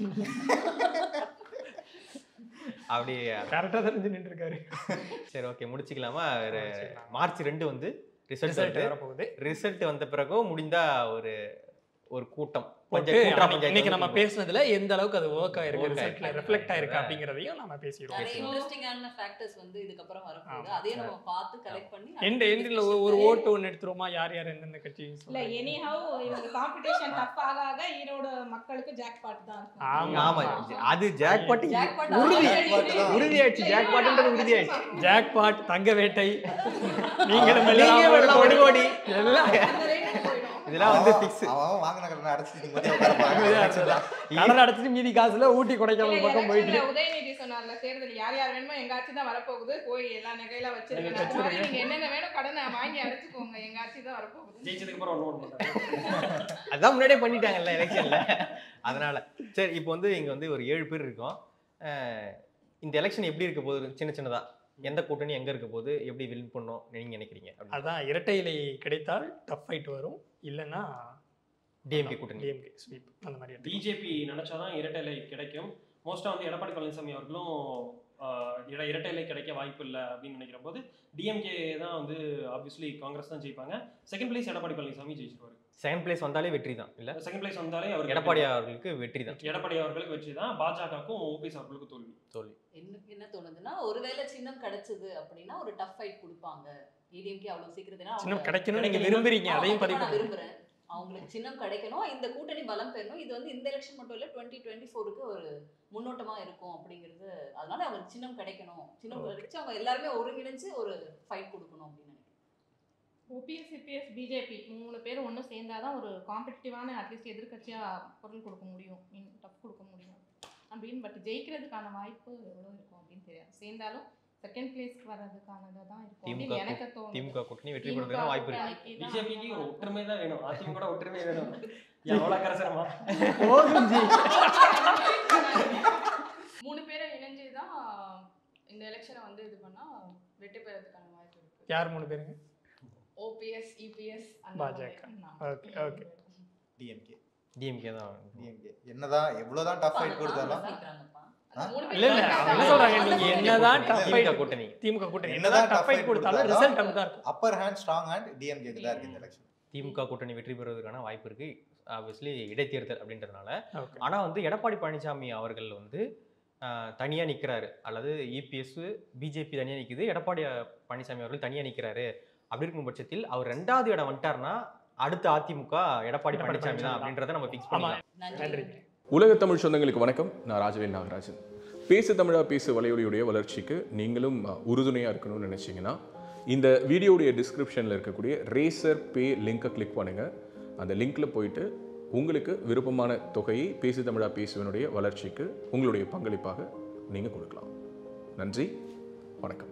அப்படி கரெக்டா தெரிஞ்சு நின்று இருக்காரு சரி ஓகே முடிச்சுக்கலாமா ஒரு முடிச்சுக்கலாம். மார்ச் ரெண்டு வந்து ரிசல்ட் ரிசல்ட் வரப்போகுது ரிசல்ட் வந்த பிறகும் முடிந்தா ஒரு ஒரு கூட்டம் போட்டு பஞ்சாயத்து, கூட்டுறா அன்னைக்கு- பஞ்சாயத்து இன்னைக்கு நம்ம வந்து பேசுனதுல எந்த அளவுக்கு அது ஒர்க் ஆயிருக்கு Work ரிசல்ட்ல ஆயிருக்கு. ரிஃப்ளெக்ட் ஆயிருக்கு அதான். அப்படிங்கறதையும் நம்ம பேசிடுவோம் நிறைய இன்ட்ரெஸ்டிங்கான ஃபேக்டர்ஸ் வந்து இதுக்கப்புறம் வரப்போகுது ஆமா. அதையும் நம்ம பார்த்து கலெக்ட் பண்ணி எண்ட் எண்ட்ல ஒரு ஓட்டு ஒன்று எடுத்துருவோமா யார் யார் எந்தெந்த கட்சி இல்ல எனி ஹவ் இவங்க காம்படிஷன் டஃப் ஆக ஆக ஈரோடு மக்களுக்கு ஜாக் பாட் தான் இருக்கும் ஆமா. ஆமா அது ஜாக்பாட் Jackpot உறுதி already தான். உறுதியாயிடுச்சு ஜாக்பாட்ன்றது உறுதியாயிடுச்சு ஜாக்பாட் தங்க வேட்டை நீங்களும் நீங்க வெல்லலாம் வெல்லலாம் ஒரு ஒரு கோடி எல்லாம் அந்த ரேட்டுக்கு போயிடும் இதெல்லாம் வந்து அவன் ஃபிக்ஸ் அவன் அவன் வாங்கின கடனை அடைச்சிட்டு நிம்மதியா உட்கார கடல் அடைச்சிட்டு மீதி காசுல ஊட்டி கொடைக்கானல் பக்கம் போயிட்டு எலெக்ஷன்ல உதயநிதி சொன்னார்ல தேர்தல் யார் யார் வேணுமோ எங்க ஆட்சி தான் வரப்போகுது போய் எல்லா நகையெல்லாம் வச்சிருக்கேன் நீங்க அது மாதிரி நீங்க என்னென்ன வேணும் கடனை வாங்கி அடைச்சுக்கோங்க எங்க ஆட்சி தான் வரப்போகுது ஜெயிச்சதுக்கு அப்புறம் ஒன்றும் பண்ண மாட்டாங்க அதான் முன்னாடியே பண்ணிட்டாங்கல்ல எலெக்ஷன்ல அதனால சரி இப்போ வந்து இங்க வந்து ஒரு ஏழு பேர் இருக்கோம் அஹ் இந்த எலெக்ஷன் எப்படி இருக்க போகுது சின்ன சின்னதா எந்த கூட்டணி எங்க இருக்க போகுது எப்படி வின் பண்ணும் நீங்க நினைக்கிறீங்க அதான் இரட்டை இலை கிடைத்தால் டஃப் ஃபைட் வரும் இல்லைன்னா டிஎம்கே கூட்டணி டிஎம்கே ஸ்வீப் அந்த மாதிரி எடுத்துக்கலாம். பிஜேபி நினைச்சாதான் இரட்டை இலை கிடைக்கும் மோஸ்டா வந்து எடப்பாடி பழனிசாமி அவர்களும் ஆஹ், இர- இரட்டை இலை கிடைக்க வாய்ப்பு இல்லை அப்படின்னு நினைக்கிற போது டிஎம்கே தான் வந்து ஆப்வியஸ்லி காங்கிரஸ் தான் ஜெயிப்பாங்க செகண்ட் பிளேஸ் எடப்பாடி பழனிசாமி ஜெயிச்சிருவாரு செகண்ட் பிளேஸ் வந்தாலே வெற்றி தான் இல்ல செகண்ட் பிளேஸ் வந்தாலே அவர் எடப்பாடி அவர்களுக்கு வெற்றி தான் எடப்பாடி அவர்களுக்கு வெற்றி தான் பாஜகவுக்கும் ஓபிஎஸ் அவர்களுக்கு தோல்வி தோல்வி எனக்கு என்ன தோணுதுன்னா ஒருவேளை சின்னம் கிடைச்சது அப்படின்னா ஒரு டஃப் ஃபைட் கொடுப்பாங்க ஏடிஎம்கே அவ்வளவு சீக்கிரத்துல ஏன்னா சின்னம் அவங்க- கிடைக்கணும் நீங்க கிடைக்கணும். விரும்புறீங்க அதையும் ஆமா, பதிவு நான் பண்ணுங்க விரும்புறேன் அவங்களுக்கு சின்னம் கிடைக்கணும் இந்த கூட்டணி பலம் பெறணும் இது வந்து இந்த எலெக்ஷன் மட்டும் இல்ல டுவெண்ட்டி டுவெண்ட்டி ஃபோருக்கு ஒரு முன்னோட்டமா இருக்கும் அப்படிங்கிறது அதனால அவங்களுக்கு சின்னம் கிடைக்கணும் சின்னம் கிடைச்சு அவங்க எல்லாருமே ஒருங்கிணைஞ்சு ஒரு ஃபைட் கொடுக்கணும் அப்படின்னு நினைக்கிறேன் ஓபிஎஸ் சிபிஎஸ் பிஜேபி மூணு பேரும் ஒன்று சேர்ந்தாதான் ஒரு காம்படிட்டிவான அட்லீஸ்ட் எதிர்க்கட்சியா குரல் கொடுக்க முடியும் மீன் டஃப் கொடுக்க முடியும் அப்படின்னு பட் ஜெயிக்கிறதுக்கான வாய்ப்பு எவ்வளோ இருக்கும் அப்படின்னு தெரியாது சேர்ந்தாலும் செகண்ட் பிளேஸ்க்கு வர்றதுக்கானதாக தான் இருக்கும் திமுக அப்படின்னு எனக்கு தோணுது திமுக கூட்டணி வெற்றி பெறதுக்கான வாய்ப்பு இருக்கு கூட்டணிக்கு தான் பிஜேபிக்கு ஒரு ஒற்றுமை தான் வேணும் அதிமுக கூட ஒற்றுமை வேணும் எவ்வளோ கரசரமா போதும் ஜி மூணு பேரும் இணைஞ்சு தான் இந்த எலெக்ஷனை வந்து இது பண்ணா வெற்றி பெறதுக்கான வாய்ப்பு இருக்கு யார் மூணு பேருங்க ஓபிஎஸ் இபிஎஸ் பாஜக. Okay, okay. டிஎம்கே டிஎம்கே தான் டிஎம்கே என்னதான் எவ்வளவுதான் டஃப் ஃபைட் கொடுத்தாலும் சீக்கிரமாப்பா. ஆ? மூணு இல்ல இல்ல பேரும் அவங்க என்ன சொல்றாங்க நீங்க என்னதான் டஃப் திமுக ஃபைட் கூட்டணி திமுக கூட்டணி என்னதான் என்னதான் tough டஃப் ஃபைட் fight கொடுத்தாலும் கொடுத்தாலும் ரிசல்ட் அப்படிதான் இருக்கும் அப்பர் ஹேண்ட் ஸ்ட்ராங் ஹேண்ட் டிஎம்கேக்கு தான் இருக்கு இந்த எலெக்ஷன் திமுக கூட்டணி வெற்றி பெறுவதற்கான வாய்ப்பு இருக்கு ஆப்வியஸ்லி இடைத்தேர்தல் அப்படின்றதுனால ஓகே ஆனா வந்து எடப்பாடி பழனிசாமி அவர்கள் வந்து ஆஹ், தனியா நிக்கிறாரு அல்லது இபிஎஸ் பிஜேபி தனியா நிக்குது எடப்பாடி பழனிசாமி அவர்கள் தனியா நிக்கிறாரு அப்படி இருக்கும் பட்சத்தில் அவர் ரெண்டாவது இடம் வந்துட்டாருன்னா அடுத்த அதிமுக எடப்பாடி எடப்பாடி பழனிசாமி தான் பழனிசாமி அப்படின்றத நம்ம ஃபிக்ஸ் ஆமா பண்ணிக்கலாம் நன்றி நன்றி உலக தமிழ் சொந்தங்களுக்கு வணக்கம் நான் ராஜவேல் நாகராஜன் பேசு தமிழா பேசு வலையொலியுடைய வளர்ச்சிக்கு நீங்களும் உறுதுணையாக இருக்கணும்னு நினச்சிங்கன்னா இந்த வீடியோடைய டிஸ்கிரிப்ஷனில் இருக்கக்கூடிய ரேசர் பே லிங்கை கிளிக் பண்ணுங்கள் அந்த லிங்க்கில் போயிட்டு உங்களுக்கு விருப்பமான தொகையை பேசு தமிழா பேசுவனுடைய வளர்ச்சிக்கு உங்களுடைய பங்களிப்பாக நீங்கள் கொடுக்கலாம் நன்றி வணக்கம்